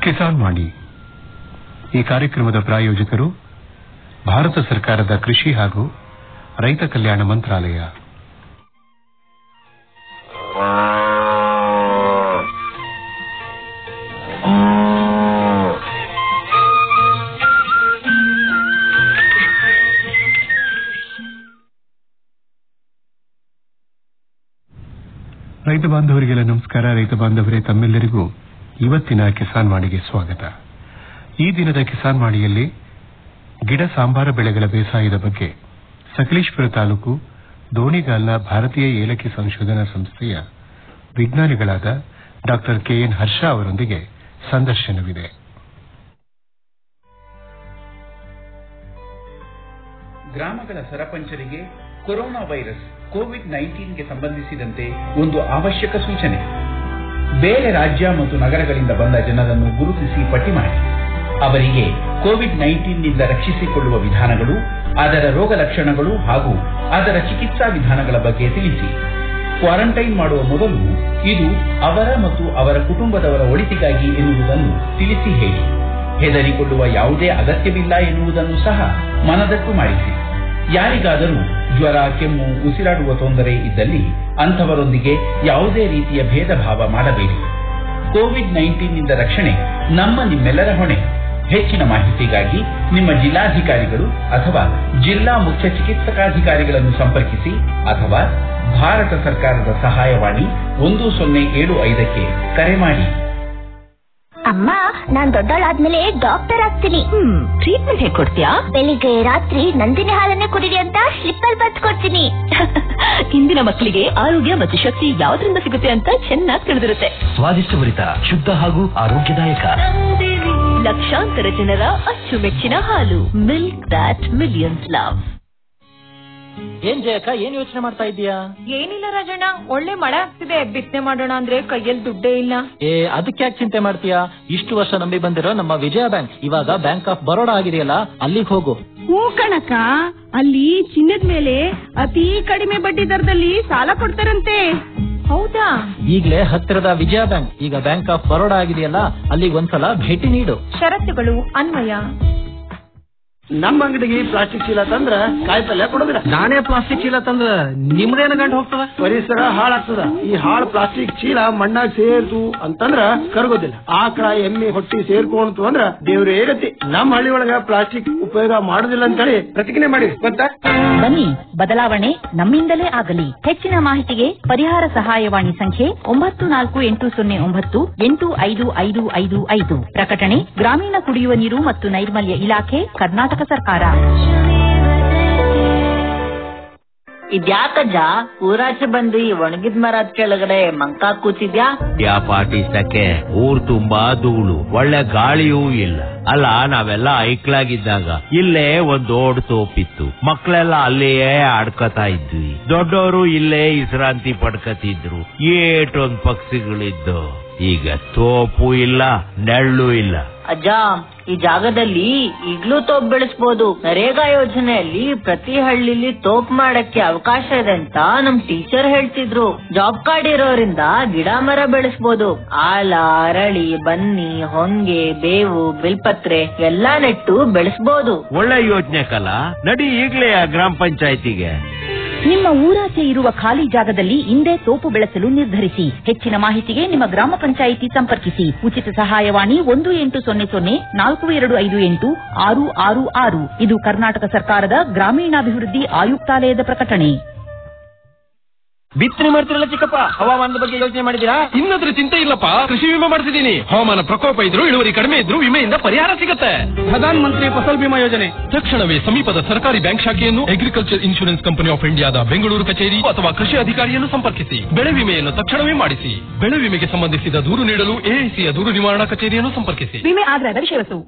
ಕಿಸಾನ್ ವಾಣಿ ಈ ಕಾರ್ಯಕ್ರಮದ ಪ್ರಾಯೋಜಕರು ಭಾರತ ಸರ್ಕಾರದ ಕೃಷಿ ಹಾಗೂ ರೈತ ಕಲ್ಯಾಣ ಮಂತ್ರಾಲಯ ರೈತ ಬಾಂಧವರಿಗೆಲ್ಲ ನಮಸ್ಕಾರ ರೈತ ಬಾಂಧವರೇ ತಮ್ಮೆಲ್ಲರಿಗೂ ಇವತ್ತಿನ ಕಿಸಾನ್ ವಾಣಿಗೆ ಸ್ವಾಗತ ಈ ದಿನದ ಕಿಸಾನ್ ವಾಣಿಯಲ್ಲಿ ಗಿಡ ಸಾಂಬಾರ ಬೆಳೆಗಳ ಬೇಸಾಯದ ಬಗ್ಗೆ ಸಕಲೇಶ್ಪುರ ತಾಲೂಕು ದೋಣಿಗಾಲ್ನ ಭಾರತೀಯ ಏಲಕ್ಕಿ ಸಂಶೋಧನಾ ಸಂಸ್ಥೆಯ ವಿಜ್ಞಾನಿಗಳಾದ ಡಾ ಕೆಎನ್ ಹರ್ಷ ಅವರೊಂದಿಗೆ ಸಂದರ್ಶನವಿದೆ ಗ್ರಾಮಗಳ ಸರಪಂಚರಿಗೆ ಕೊರೋನಾ ವೈರಸ್ ಕೋವಿಡ್ ನೈನ್ಟೀನ್ಗೆ ಸಂಬಂಧಿಸಿದಂತೆ ಒಂದು ಅವಶ್ಯಕ ಸೂಚನೆ ಬೇರೆ ರಾಜ್ಯ ಮತ್ತು ನಗರಗಳಿಂದ ಬಂದ ಜನರನ್ನು ಗುರುತಿಸಿ ಪಟ್ಟಿ ಮಾಡಿ ಅವರಿಗೆ ಕೋವಿಡ್ ನೈನ್ಟೀನ್ನಿಂದ ರಕ್ಷಿಸಿಕೊಳ್ಳುವ ವಿಧಾನಗಳು ಅದರ ರೋಗ ಲಕ್ಷಣಗಳು ಹಾಗೂ ಅದರ ಚಿಕಿತ್ಸಾ ವಿಧಾನಗಳ ಬಗ್ಗೆ ತಿಳಿಸಿ ಕ್ವಾರಂಟೈನ್ ಮಾಡುವ ಮೊದಲು ಇದು ಅವರ ಮತ್ತು ಅವರ ಕುಟುಂಬದವರ ಒಳಿತಿಗಾಗಿ ಎನ್ನುವುದನ್ನು ತಿಳಿಸಿ ಹೇಳಿ ಹೆದರಿಕೊಳ್ಳುವ ಯಾವುದೇ ಅಗತ್ಯವಿಲ್ಲ ಎನ್ನುವುದನ್ನು ಸಹ ಮನದಟ್ಟು ಮಾಡಿಸಿ ಯಾರಿಗಾದರೂ ಜ್ವರ ಕೆಮ್ಮು ಉಸಿರಾಡುವ ತೊಂದರೆ ಇದ್ದಲ್ಲಿ ಅಂಥವರೊಂದಿಗೆ ಯಾವುದೇ ರೀತಿಯ ಭೇದ ಭಾವ ಮಾಡಬೇಡಿ ಕೋವಿಡ್ ನೈನ್ಟೀನ್ನಿಂದ ರಕ್ಷಣೆ ನಮ್ಮ ನಿಮ್ಮೆಲ್ಲರ ಹೊಣೆ ಹೆಚ್ಚಿನ ಮಾಹಿತಿಗಾಗಿ ನಿಮ್ಮ ಜಿಲ್ಲಾಧಿಕಾರಿಗಳು ಅಥವಾ ಜಿಲ್ಲಾ ಮುಖ್ಯ ಚಿಕಿತ್ಸಕಾಧಿಕಾರಿಗಳನ್ನು ಸಂಪರ್ಕಿಸಿ ಅಥವಾ ಭಾರತ ಸರ್ಕಾರದ ಸಹಾಯವಾಣಿ ಒಂದು ಸೊನ್ನೆ ಏಳು ಐದಕ್ಕೆ ಕರೆ ಮಾಡಿ ಅಮ್ಮ ನಾನ್ ದೊಡ್ಡವಳಾದ್ಮೇಲೆ ಡಾಕ್ಟರ್ ಆಗ್ತೀನಿ ಹ್ಮ್ ಟ್ರೀಟ್ಮೆಂಟ್ ಹೇಗ್ ಕೊಡ್ತೀಯಾ ಬೆಳಿಗ್ಗೆ ರಾತ್ರಿ ನಂದಿನಿ ಹಾಲನ್ನೇ ಕುಡಿರಿ ಅಂತ ಸ್ಲಿಪ್ ಅಲ್ಲಿ ಬತ್ ಕೊಡ್ತೀನಿ ಇಂದಿನ ಮಕ್ಕಳಿಗೆ ಆರೋಗ್ಯ ಮತ್ತು ಶಕ್ತಿ ಯಾವ್ದ್ರಿಂದ ಸಿಗುತ್ತೆ ಅಂತ ಚೆನ್ನಾಗಿ ತಿಳಿದಿರುತ್ತೆ ಸ್ವಾದಿಷ್ಟಭರಿತ ಶುದ್ಧ ಹಾಗೂ ಆರೋಗ್ಯದಾಯಕ ಲಕ್ಷಾಂತರ ಜನರ ಅಚ್ಚುಮೆಚ್ಚಿನ ಹಾಲು ಮಿಲ್ಕ್ ದಾಟ್ ಮಿಲಿಯನ್ಸ್ ಲವ್ ಏನ್ ಜಯಕ್ಕ ಏನ್ ಯೋಚನೆ ಮಾಡ್ತಾ ಇದ್ದೀಯಾ ಏನಿಲ್ಲ ರಾಜಣ್ಣ ಒಳ್ಳೆ ಮಳೆ ಆಗ್ತಿದೆ ಬಿತ್ತನೆ ಮಾಡೋಣ ಅಂದ್ರೆ ಕೈಯಲ್ಲಿ ದುಡ್ಡೇ ಇಲ್ಲ ಏ ಅದಕ್ಕೆ ಯಾಕೆ ಚಿಂತೆ ಮಾಡ್ತೀಯಾ ಇಷ್ಟು ವರ್ಷ ನಂಬಿ ಬಂದಿರೋ ನಮ್ಮ ವಿಜಯ ಬ್ಯಾಂಕ್ ಇವಾಗ ಬ್ಯಾಂಕ್ ಆಫ್ ಬರೋಡಾ ಆಗಿದೆಯಲ್ಲ ಅಲ್ಲಿಗೆ ಹೋಗು ಹೂ ಕಣಕ ಅಲ್ಲಿ ಚಿನ್ನದ ಮೇಲೆ ಅತಿ ಕಡಿಮೆ ಬಡ್ಡಿ ದರದಲ್ಲಿ ಸಾಲ ಕೊಡ್ತಾರಂತೆ ಹೌದಾ ಈಗ್ಲೇ ಹತ್ತಿರದ ವಿಜಯ ಬ್ಯಾಂಕ್ ಈಗ ಬ್ಯಾಂಕ್ ಆಫ್ ಬರೋಡಾ ಆಗಿದೆಯಲ್ಲ ಅಲ್ಲಿಗೆ ಒಂದ್ಸಲ ಭೇಟಿ ನೀಡು ಷರತ್ತುಗಳು ಅನ್ವಯ ನಮ್ಮ ಅಂಗಡಿಗೆ ಪ್ಲಾಸ್ಟಿಕ್ ಚೀಲ ತಂದ್ರ ಕಾಯಿಪಲ್ಯ ಕೊಡೋದಿಲ್ಲ ನಾನೇ ಪ್ಲಾಸ್ಟಿಕ್ ಚೀಲ ತಂದ್ರ ನಿಮ್ದೇನ ಗಂಟು ಹೋಗ್ತದ ಪರಿಸರ ಹಾಳಾಗ್ತದ ಈ ಹಾಳ್ ಪ್ಲಾಸ್ಟಿಕ್ ಚೀಲ ಮಣ್ಣಾಗ ಸೇರ್ತು ಅಂತಂದ್ರ ಕರಗೋದಿಲ್ಲ ಆಕಳ ಎಮ್ಮೆ ಹೊಟ್ಟಿ ಸೇರ್ಕೊಂತು ಅಂದ್ರ ದೇವ್ರೇ ಗತಿ ನಮ್ಮ ಹಳ್ಳಿ ಒಳಗ ಪ್ಲಾಸ್ಟಿಕ್ ಉಪಯೋಗ ಮಾಡೋದಿಲ್ಲ ಅಂತೇಳಿ ಪ್ರತಿಜ್ಞೆ ಮಾಡಿ ಗೊತ್ತಾ ಬನ್ನಿ ಬದಲಾವಣೆ ನಮ್ಮಿಂದಲೇ ಆಗಲಿ ಹೆಚ್ಚಿನ ಮಾಹಿತಿಗೆ ಪರಿಹಾರ ಸಹಾಯವಾಣಿ ಸಂಖ್ಯೆ ಒಂಬತ್ತು ನಾಲ್ಕು ಎಂಟು ಸೊನ್ನೆ ಒಂಬತ್ತು ಎಂಟು ಐದು ಐದು ಐದು ಐದು ಪ್ರಕಟಣೆ ಗ್ರಾಮೀಣ ಕುಡಿಯುವ ನೀರು ಮತ್ತು ನೈರ್ಮಲ್ಯ ಇಲಾಖೆ ಕರ್ನಾಟಕ ಸರ್ಕಾರ ಇದ್ಯಾಕಜ್ಜ ಊರಾಚೆ ಬಂದು ಈ ಒಣಗಿದ ಮರದ ಕೆಳಗಡೆ ಮಂಕ ಕೂತಿದ್ಯಾ ಯಾ ಪಾಟಿ ಸಕೆ ಊರ್ ತುಂಬಾ ಧೂಳು ಒಳ್ಳೆ ಗಾಳಿಯೂ ಇಲ್ಲ ಅಲ್ಲ ನಾವೆಲ್ಲ ಐಕ್ಲಾಗಿದ್ದಾಗ ಇಲ್ಲೇ ಒಂದ್ ದೊಡ್ಡ ತೋಪಿತ್ತು ಮಕ್ಳೆಲ್ಲ ಅಲ್ಲಿಯೇ ಆಡ್ಕೊತಾ ಇದ್ವಿ ದೊಡ್ಡವರು ಇಲ್ಲೇ ವಿಶ್ರಾಂತಿ ಪಡ್ಕತಿದ್ರು ಏಟೊಂದ್ ಪಕ್ಷಿಗಳಿದ್ದು ಈಗ ತೋಪು ಇಲ್ಲ ನೆಳ್ಳು ಇಲ್ಲ ಅಜ್ಜ ಈ ಜಾಗದಲ್ಲಿ ಈಗ್ಲೂ ತೋಪ್ ಬೆಳೆಸ್ಬೋದು ನರೇಗಾ ಯೋಜನೆಯಲ್ಲಿ ಪ್ರತಿ ಹಳ್ಳಿಲಿ ತೋಪ್ ಮಾಡಕ್ಕೆ ಅವಕಾಶ ಇದೆ ಅಂತ ನಮ್ ಟೀಚರ್ ಹೇಳ್ತಿದ್ರು ಜಾಬ್ ಕಾರ್ಡ್ ಇರೋರಿಂದ ಗಿಡ ಮರ ಬೆಳೆಸ್ಬೋದು ಆಲ ಅರಳಿ ಬನ್ನಿ ಹೊಂಗೆ ಬೇವು ಬಿಲ್ಪತ್ರೆ ಎಲ್ಲಾ ನೆಟ್ಟು ಬೆಳೆಸ್ಬೋದು ಒಳ್ಳೆ ಯೋಚನೆ ಕಲ ನಡಿ ಈಗ್ಲೇ ಆ ಗ್ರಾಮ ಪಂಚಾಯತಿಗೆ ನಿಮ್ಮ ಊರಾಚೆ ಇರುವ ಖಾಲಿ ಜಾಗದಲ್ಲಿ ಇಂದೇ ತೋಪು ಬೆಳೆಸಲು ನಿರ್ಧರಿಸಿ ಹೆಚ್ಚಿನ ಮಾಹಿತಿಗೆ ನಿಮ್ಮ ಗ್ರಾಮ ಪಂಚಾಯಿತಿ ಸಂಪರ್ಕಿಸಿ ಉಚಿತ ಸಹಾಯವಾಣಿ ಒಂದು ಎಂಟು ಸೊನ್ನೆ ಸೊನ್ನೆ ನಾಲ್ಕು ಎರಡು ಐದು ಎಂಟು ಆರು ಆರು ಆರು ಇದು ಕರ್ನಾಟಕ ಸರ್ಕಾರದ ಗ್ರಾಮೀಣಾಭಿವೃದ್ಧಿ ಆಯುಕ್ತಾಲಯದ ಪ್ರಕಟಣೆ ಬಿತ್ತನೆ ಮಾಡ್ತಿರಲ್ಲ ಚಿಕ್ಕಪ್ಪ ಹವಾಮಾನದ ಬಗ್ಗೆ ಯೋಚನೆ ಮಾಡಿದೀರಾ ಇನ್ನದ್ರ ಚಿಂತೆ ಇಲ್ಲಪ್ಪ ಕೃಷಿ ವಿಮೆ ಮಾಡಿಸಿದೀನಿ ಹವಾಮಾನ ಪ್ರಕೋಪ ಇದ್ರು ಇಳುವರಿ ಕಡಿಮೆ ಇದ್ರು ವಿಮೆಯಿಂದ ಪರಿಹಾರ ಸಿಗುತ್ತೆ ಪ್ರಧಾನ ಮಂತ್ರಿ ಫಸಲ್ ಬಿಮಾ ಯೋಜನೆ ತಕ್ಷಣವೇ ಸಮೀಪದ ಸರ್ಕಾರಿ ಬ್ಯಾಂಕ್ ಶಾಖೆಯನ್ನು ಅಗ್ರಿಕಲ್ಚರ್ ಇನ್ಶೂರೆನ್ಸ್ ಕಂಪನಿ ಆಫ್ ಇಂಡಿಯಾದ ಬೆಂಗಳೂರು ಕಚೇರಿ ಅಥವಾ ಕೃಷಿ ಅಧಿಕಾರಿಯನ್ನು ಸಂಪರ್ಕಿಸಿ ಬೆಳೆ ವಿಮೆಯನ್ನು ತಕ್ಷಣವೇ ಮಾಡಿಸಿ ಬೆಳೆ ವಿಮೆಗೆ ಸಂಬಂಧಿಸಿದ ದೂರು ನೀಡಲು ಎಐಸಿಯ ದೂರು ನಿವಾರಣಾ ಕಚೇರಿಯನ್ನು ಸಂಪರ್ಕಿಸಿ ವಿಮೆ ಆಧಾರದ ವಿಷಯವಸ್ತು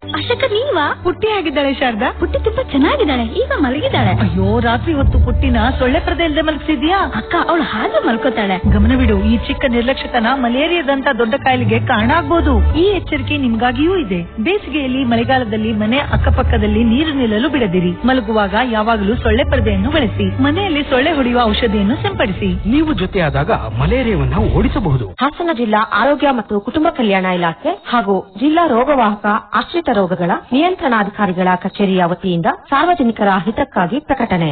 ಅಶಕ ನೀವಾ ಪುಟ್ಟಿ ಆಗಿದ್ದಾಳೆ ಶಾರದಾ ಪುಟ್ಟಿ ತುಂಬಾ ಚೆನ್ನಾಗಿದ್ದಾಳೆ ಈಗ ಮಲಗಿದ್ದಾಳೆ ಅಯ್ಯೋ ರಾತ್ರಿ ಹೊತ್ತು ಪುಟ್ಟಿನ ಸೊಳ್ಳೆ ಪರದೆ ಇಲ್ಲದೆ ಮಲಗಿಸಿದ್ಯಾ ಅಕ್ಕ ಅವಳು ಹಾಗೆ ಮಲ್ಕೋತಾಳೆ ಗಮನವಿಡು ಈ ಚಿಕ್ಕ ನಿರ್ಲಕ್ಷ್ಯತನ ಮಲೇರಿಯಾದಂತ ದೊಡ್ಡ ಕಾಯಿಲೆಗೆ ಕಾರಣ ಆಗ್ಬೋದು ಈ ಎಚ್ಚರಿಕೆ ನಿಮ್ಗಾಗಿಯೂ ಇದೆ ಬೇಸಿಗೆಯಲ್ಲಿ ಮಳೆಗಾಲದಲ್ಲಿ ಮನೆ ಅಕ್ಕಪಕ್ಕದಲ್ಲಿ ನೀರು ನಿಲ್ಲಲು ಬಿಡದಿರಿ ಮಲಗುವಾಗ ಯಾವಾಗಲೂ ಸೊಳ್ಳೆ ಪರದೆಯನ್ನು ಬಳಸಿ ಮನೆಯಲ್ಲಿ ಸೊಳ್ಳೆ ಹೊಡೆಯುವ ಔಷಧಿಯನ್ನು ಸಿಂಪಡಿಸಿ ನೀವು ಜೊತೆಯಾದಾಗ ಮಲೇರಿಯಾವನ್ನು ಓಡಿಸಬಹುದು ಹಾಸನ ಜಿಲ್ಲಾ ಆರೋಗ್ಯ ಮತ್ತು ಕುಟುಂಬ ಕಲ್ಯಾಣ ಇಲಾಖೆ ಹಾಗೂ ಜಿಲ್ಲಾ ರೋಗವಾಹಕ ಆಶ್ರಿತ ರೋಗಗಳ ನಿಯಂತ್ರಣಾಧಿಕಾರಿಗಳ ಕಚೇರಿಯ ವತಿಯಿಂದ ಸಾರ್ವಜನಿಕರ ಹಿತಕ್ಕಾಗಿ ಪ್ರಕಟಣೆ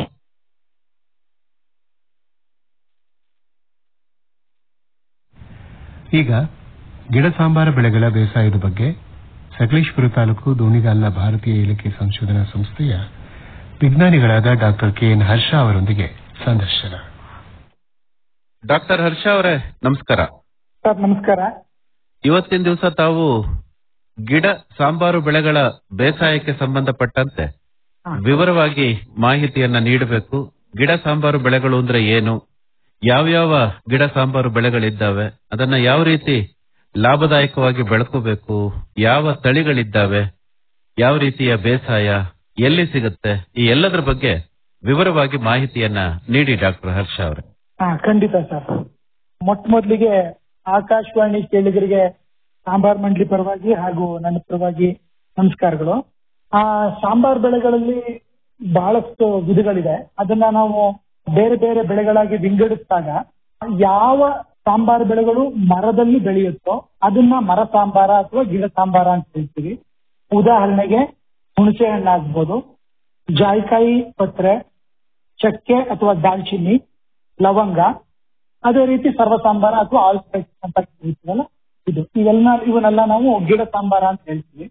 ಈಗ ಗಿಡ ಸಾಂಬಾರ ಬೆಳೆಗಳ ಬೇಸಾಯದ ಬಗ್ಗೆ ಸಕಲೇಶ್ಪುರ ತಾಲೂಕು ದೋಣಿಗಾಲ್ನ ಭಾರತೀಯ ಏಲಕ್ಕಿ ಸಂಶೋಧನಾ ಸಂಸ್ಥೆಯ ವಿಜ್ಞಾನಿಗಳಾದ ಡಾಕ್ಟರ್ ಕೆಎನ್ ಹರ್ಷ ಅವರೊಂದಿಗೆ ಸಂದರ್ಶನ ಡಾಕ್ಟರ್ ಹರ್ಷ ಅವರೇ ನಮಸ್ಕಾರ ಸರ್ ನಮಸ್ಕಾರ ಇವತ್ತಿನ ದಿವಸ ತಾವು ಗಿಡ ಸಾಂಬಾರು ಬೆಳೆಗಳ ಬೇಸಾಯಕ್ಕೆ ಸಂಬಂಧಪಟ್ಟಂತೆ ವಿವರವಾಗಿ ಮಾಹಿತಿಯನ್ನ ನೀಡಬೇಕು ಗಿಡ ಸಾಂಬಾರು ಬೆಳೆಗಳು ಅಂದ್ರೆ ಏನು ಯಾವ್ಯಾವ ಗಿಡ ಸಾಂಬಾರು ಬೆಳೆಗಳಿದ್ದಾವೆ ಅದನ್ನ ಯಾವ ರೀತಿ ಲಾಭದಾಯಕವಾಗಿ ಬೆಳ್ಕೋಬೇಕು ಯಾವ ತಳಿಗಳಿದ್ದಾವೆ ಯಾವ ರೀತಿಯ ಬೇಸಾಯ ಎಲ್ಲಿ ಸಿಗುತ್ತೆ ಈ ಎಲ್ಲದರ ಬಗ್ಗೆ ವಿವರವಾಗಿ ಮಾಹಿತಿಯನ್ನ ನೀಡಿ ಡಾಕ್ಟರ್ ಹರ್ಷ ಅವರೇ ಹಾ ಖಂಡಿತ ಸರ್ ಮೊಟ್ಟ ಮೊದಲಿಗೆ ಆಕಾಶವಾಣಿ ಕೇಳಿಗರಿಗೆ ಸಾಂಬಾರ್ ಮಂಡಳಿ ಪರವಾಗಿ ಹಾಗೂ ನನ್ನ ಪರವಾಗಿ ನಮಸ್ಕಾರಗಳು ಆ ಸಾಂಬಾರ್ ಬೆಳೆಗಳಲ್ಲಿ ಬಹಳಷ್ಟು ವಿಧಗಳಿದೆ ಅದನ್ನ ನಾವು ಬೇರೆ ಬೇರೆ ಬೆಳೆಗಳಾಗಿ ವಿಂಗಡಿಸಿದಾಗ ಯಾವ ಸಾಂಬಾರ್ ಬೆಳೆಗಳು ಮರದಲ್ಲಿ ಬೆಳೆಯುತ್ತೋ ಅದನ್ನ ಮರ ಸಾಂಬಾರ ಅಥವಾ ಗಿಡ ಸಾಂಬಾರ ಅಂತ ಹೇಳ್ತೀವಿ ಉದಾಹರಣೆಗೆ ಹುಣಸೆ ಹಣ್ಣಾಗ್ಬೋದು ಜಾಯಿಕಾಯಿ ಪತ್ರೆ ಚಕ್ಕೆ ಅಥವಾ ದಾಲ್ಚಿನ್ನಿ ಲವಂಗ ಅದೇ ರೀತಿ ಸರ್ವ ಸಾಂಬಾರ ಅಥವಾ ಆಲ್ ಸ್ಪೈಸ್ ಅಂತ ಕರಿತೀವಲ್ಲ ಇದು ಇವೆಲ್ಲ ಇವನ್ನೆಲ್ಲ ನಾವು ಗಿಡ ಸಾಂಬಾರ ಅಂತ ಹೇಳ್ತೀವಿ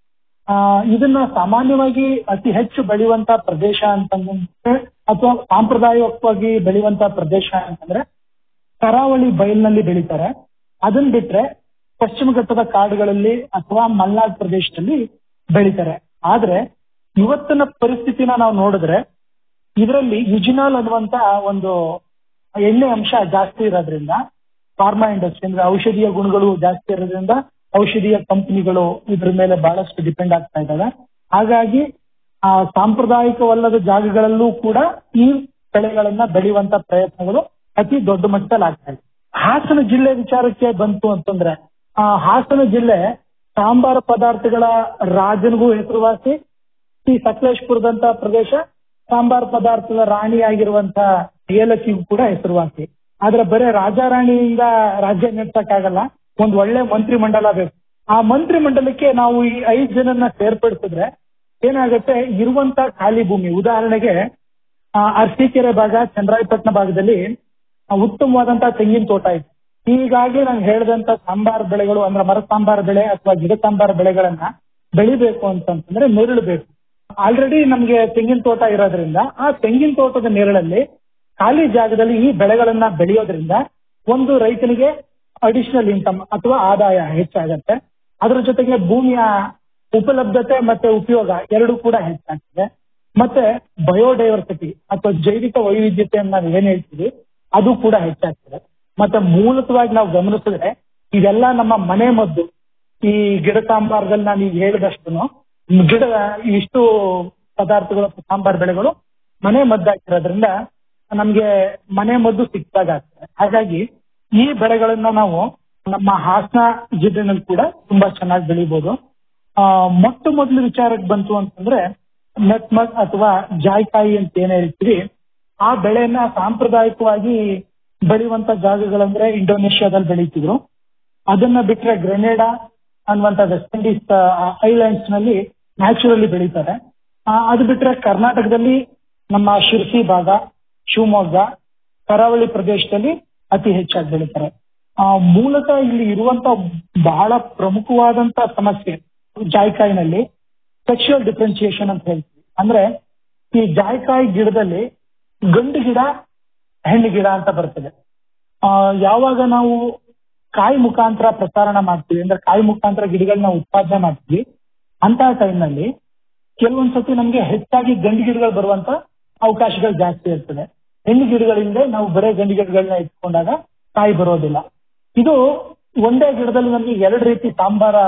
ಆ ಇದನ್ನ ಸಾಮಾನ್ಯವಾಗಿ ಅತಿ ಹೆಚ್ಚು ಬೆಳೆಯುವಂತ ಪ್ರದೇಶ ಅಂತಂದ್ರೆ ಅಥವಾ ಸಾಂಪ್ರದಾಯಿಕವಾಗಿ ಬೆಳೆಯುವಂತ ಪ್ರದೇಶ ಅಂತಂದ್ರೆ ಕರಾವಳಿ ಬಯಲಿನಲ್ಲಿ ಬೆಳೀತಾರೆ ಅದನ್ನ ಬಿಟ್ರೆ ಪಶ್ಚಿಮ ಘಟ್ಟದ ಕಾಡುಗಳಲ್ಲಿ ಅಥವಾ ಮಲ್ನಾಡ್ ಪ್ರದೇಶದಲ್ಲಿ ಬೆಳೀತಾರೆ ಆದ್ರೆ ಇವತ್ತಿನ ಪರಿಸ್ಥಿತಿನ ನಾವು ನೋಡಿದ್ರೆ ಇದರಲ್ಲಿ ಯುಜಿನಾಲ್ ಅನ್ನುವಂತ ಒಂದು ಎಣ್ಣೆ ಅಂಶ ಜಾಸ್ತಿ ಇರೋದ್ರಿಂದ ಫಾರ್ಮಾ ಇಂಡಸ್ಟ್ರಿ ಅಂದ್ರೆ ಔಷಧೀಯ ಗುಣಗಳು ಜಾಸ್ತಿ ಇರೋದ್ರಿಂದ ಔಷಧೀಯ ಕಂಪನಿಗಳು ಇದ್ರ ಮೇಲೆ ಬಹಳಷ್ಟು ಡಿಪೆಂಡ್ ಆಗ್ತಾ ಇದ್ದಾವೆ ಹಾಗಾಗಿ ಆ ಸಾಂಪ್ರದಾಯಿಕವಲ್ಲದ ಜಾಗಗಳಲ್ಲೂ ಕೂಡ ಈ ಬೆಳೆಗಳನ್ನ ಬೆಳೆಯುವಂತ ಪ್ರಯತ್ನಗಳು ಅತಿ ದೊಡ್ಡ ಮಟ್ಟದಲ್ಲಿ ಆಗ್ತಾ ಇದೆ ಹಾಸನ ಜಿಲ್ಲೆ ವಿಚಾರಕ್ಕೆ ಬಂತು ಅಂತಂದ್ರೆ ಆ ಹಾಸನ ಜಿಲ್ಲೆ ಸಾಂಬಾರ ಪದಾರ್ಥಗಳ ರಾಜನಿಗೂ ಹೆಸರುವಾಸಿ ಈ ಸಕಲೇಶ್ಪುರದಂತ ಪ್ರದೇಶ ಸಾಂಬಾರ್ ಪದಾರ್ಥದ ರಾಣಿಯಾಗಿರುವಂತ ಏಲಕ್ಕಿಗೂ ಕೂಡ ಹೆಸರುವಾಸಿ ಆದ್ರೆ ಬರೇ ರಾಜ ರಾಣಿಯಿಂದ ರಾಜ್ಯ ನಡೆಸಕ್ಕಾಗಲ್ಲ ಒಂದ್ ಒಳ್ಳೆ ಮಂತ್ರಿ ಮಂಡಲ ಬೇಕು ಆ ಮಂತ್ರಿ ಮಂಡಲಕ್ಕೆ ನಾವು ಈ ಐದ್ ಜನನ್ನ ಸೇರ್ಪಡಿಸಿದ್ರೆ ಏನಾಗುತ್ತೆ ಇರುವಂತ ಖಾಲಿ ಭೂಮಿ ಉದಾಹರಣೆಗೆ ಆ, ಅರಸೀಕೆರೆ ಭಾಗ ಚಂದ್ರಾಯಪಟ್ಟಣ ಭಾಗದಲ್ಲಿ ಆ, ಉತ್ತಮವಾದಂತ ತೆಂಗಿನ ತೋಟ ಇದೆ ಈಗಾಗಲೇ ನಾನು ಹೇಳಿದಂತ ಸಾಂಬಾರ್ ಬೆಳೆಗಳು ಅಂದ್ರೆ ಮರ ಸಾಂಬಾರ್ ಬೆಳೆ ಅಥವಾ ಗಿಡ ಸಾಂಬಾರ್ ಬೆಳೆಗಳನ್ನ ಬೆಳಿಬೇಕು ಅಂತಂತಂದ್ರೆ ನೆರಳು ಬೇಕು ಆಲ್ರೆಡಿ ನಮ್ಗೆ ತೆಂಗಿನ ತೋಟ ಇರೋದ್ರಿಂದ ಆ ತೆಂಗಿನ ತೋಟದ ನೆರಳಲ್ಲಿ ಖಾಲಿ ಜಾಗದಲ್ಲಿ ಈ ಬೆಳೆಗಳನ್ನ ಬೆಳೆಯೋದ್ರಿಂದ ಒಂದು ರೈತನಿಗೆ ಅಡಿಷನಲ್ ಇನ್ಕಮ್ ಅಥವಾ ಆದಾಯ ಹೆಚ್ಚಾಗತ್ತೆ ಅದ್ರ ಜೊತೆಗೆ ಭೂಮಿಯ ಉಪಲಬ್ಧತೆ ಮತ್ತೆ ಉಪಯೋಗ ಎರಡು ಕೂಡ ಹೆಚ್ಚಾಗ್ತದೆ ಮತ್ತೆ ಬಯೋಡೈವರ್ಸಿಟಿ ಅಥವಾ ಜೈವಿಕ ವೈವಿಧ್ಯತೆಯನ್ನು ನಾವು ಏನ್ ಹೇಳ್ತೀವಿ ಅದು ಕೂಡ ಹೆಚ್ಚಾಗ್ತದೆ ಮತ್ತೆ ಮೂಲತವಾಗಿ ನಾವು ಗಮನಿಸಿದ್ರೆ ಇದೆಲ್ಲ ನಮ್ಮ ಮನೆ ಮದ್ದು ಈ ಗಿಡ ಸಾಂಬಾರ್ದಲ್ಲಿ ನಾನು ಈಗ ಹೇಳಿದಷ್ಟು ಗಿಡ ಇಷ್ಟು ಪದಾರ್ಥಗಳು ಸಾಂಬಾರ್ ಬೆಳೆಗಳು ಮನೆ ಮದ್ದಾಗಿರೋದ್ರಿಂದ ನಮ್ಗೆ ಮನೆ ಮದ್ದು ಸಿಕ್ಕಿದಾಗ ಆಗ್ತದೆ ಹಾಗಾಗಿ ಈ ಬೆಳೆಗಳನ್ನ ನಾವು ನಮ್ಮ ಹಾಸನ ಜಿಲ್ಲೆನಲ್ಲಿ ಕೂಡ ತುಂಬಾ ಚೆನ್ನಾಗಿ ಬೆಳಿಬಹುದು ಆ ಮೊಟ್ಟ ಮೊದಲು ವಿಚಾರಕ್ಕೆ ಬಂತು ಅಂತಂದ್ರೆ ನಟ್ಮಗ್ ಅಥವಾ ಜಾಯ್ಕಾಯಿ ಅಂತ ಏನ್ ಹೇಳ್ತೀವಿ ಆ ಬೆಳೆಯನ್ನ ಸಾಂಪ್ರದಾಯಿಕವಾಗಿ ಬೆಳೆಯುವಂತ ಜಾಗಗಳಂದ್ರೆ ಇಂಡೋನೇಷ್ಯಾದಲ್ಲಿ ಬೆಳೀತಿದ್ರು ಅದನ್ನ ಬಿಟ್ರೆ ಗ್ರೆನೇಡಾ ಅನ್ನುವಂತ ವೆಸ್ಟ್ ಇಂಡೀಸ್ ಐಲ್ಯಾಂಡ್ಸ್ ನಲ್ಲಿ ನ್ಯಾಚುರಲಿ ಬೆಳೀತಾರೆ ಆ, ಅದು ಬಿಟ್ರೆ ಕರ್ನಾಟಕದಲ್ಲಿ ನಮ್ಮ ಶಿರ್ಸಿ ಭಾಗ ಶಿವಮೊಗ್ಗ ಕರಾವಳಿ ಪ್ರದೇಶದಲ್ಲಿ ಅತಿ ಹೆಚ್ಚಾಗಿ ಬೆಳೀತಾರೆ ಆ, ಮೂಲತಃ ಇಲ್ಲಿ ಇರುವಂತ ಬಹಳ ಪ್ರಮುಖವಾದಂತ ಸಮಸ್ಯೆ ಜಾಯ್ಕಾಯಿನಲ್ಲಿ ಸೆಕ್ಷುವಲ್ ಡಿಫ್ರೆನ್ಸಿಯೇಷನ್ ಅಂತ ಹೇಳ್ತೀವಿ ಅಂದ್ರೆ ಈ ಜಾಯ್ಕಾಯಿ ಗಿಡದಲ್ಲಿ ಗಂಡು ಗಿಡ ಹೆಣ್ಣು ಗಿಡ ಅಂತ ಬರ್ತದೆ ಆ, ಯಾವಾಗ ನಾವು ಕಾಯಿ ಮುಖಾಂತರ ಪ್ರಸಾರಣ ಮಾಡ್ತೀವಿ ಅಂದ್ರೆ ಕಾಯಿ ಮುಖಾಂತರ ಗಿಡಗಳನ್ನ ಉತ್ಪಾದನೆ ಮಾಡ್ತೀವಿ ಅಂತ ಟೈಮ್ನಲ್ಲಿ ಕೆಲವೊಂದ್ಸತಿ ನಮ್ಗೆ ಹೆಚ್ಚಾಗಿ ಗಂಡು ಗಿಡಗಳು ಬರುವಂತ ಅವಕಾಶಗಳು ಜಾಸ್ತಿ ಇರ್ತದೆ ಹೆಣ್ಣು ಗಿಡಗಳಿಂದ ನಾವು ಬರೇ ಗಂಡು ಗಿಡಗಳನ್ನ ಇಟ್ಕೊಂಡಾಗ ಕಾಯಿ ಬರೋದಿಲ್ಲ ಇದು ಒಂದೇ ಗಿಡದಲ್ಲಿ ನಮ್ಗೆ ಎರಡು ರೀತಿ ಸಾಂಬಾರ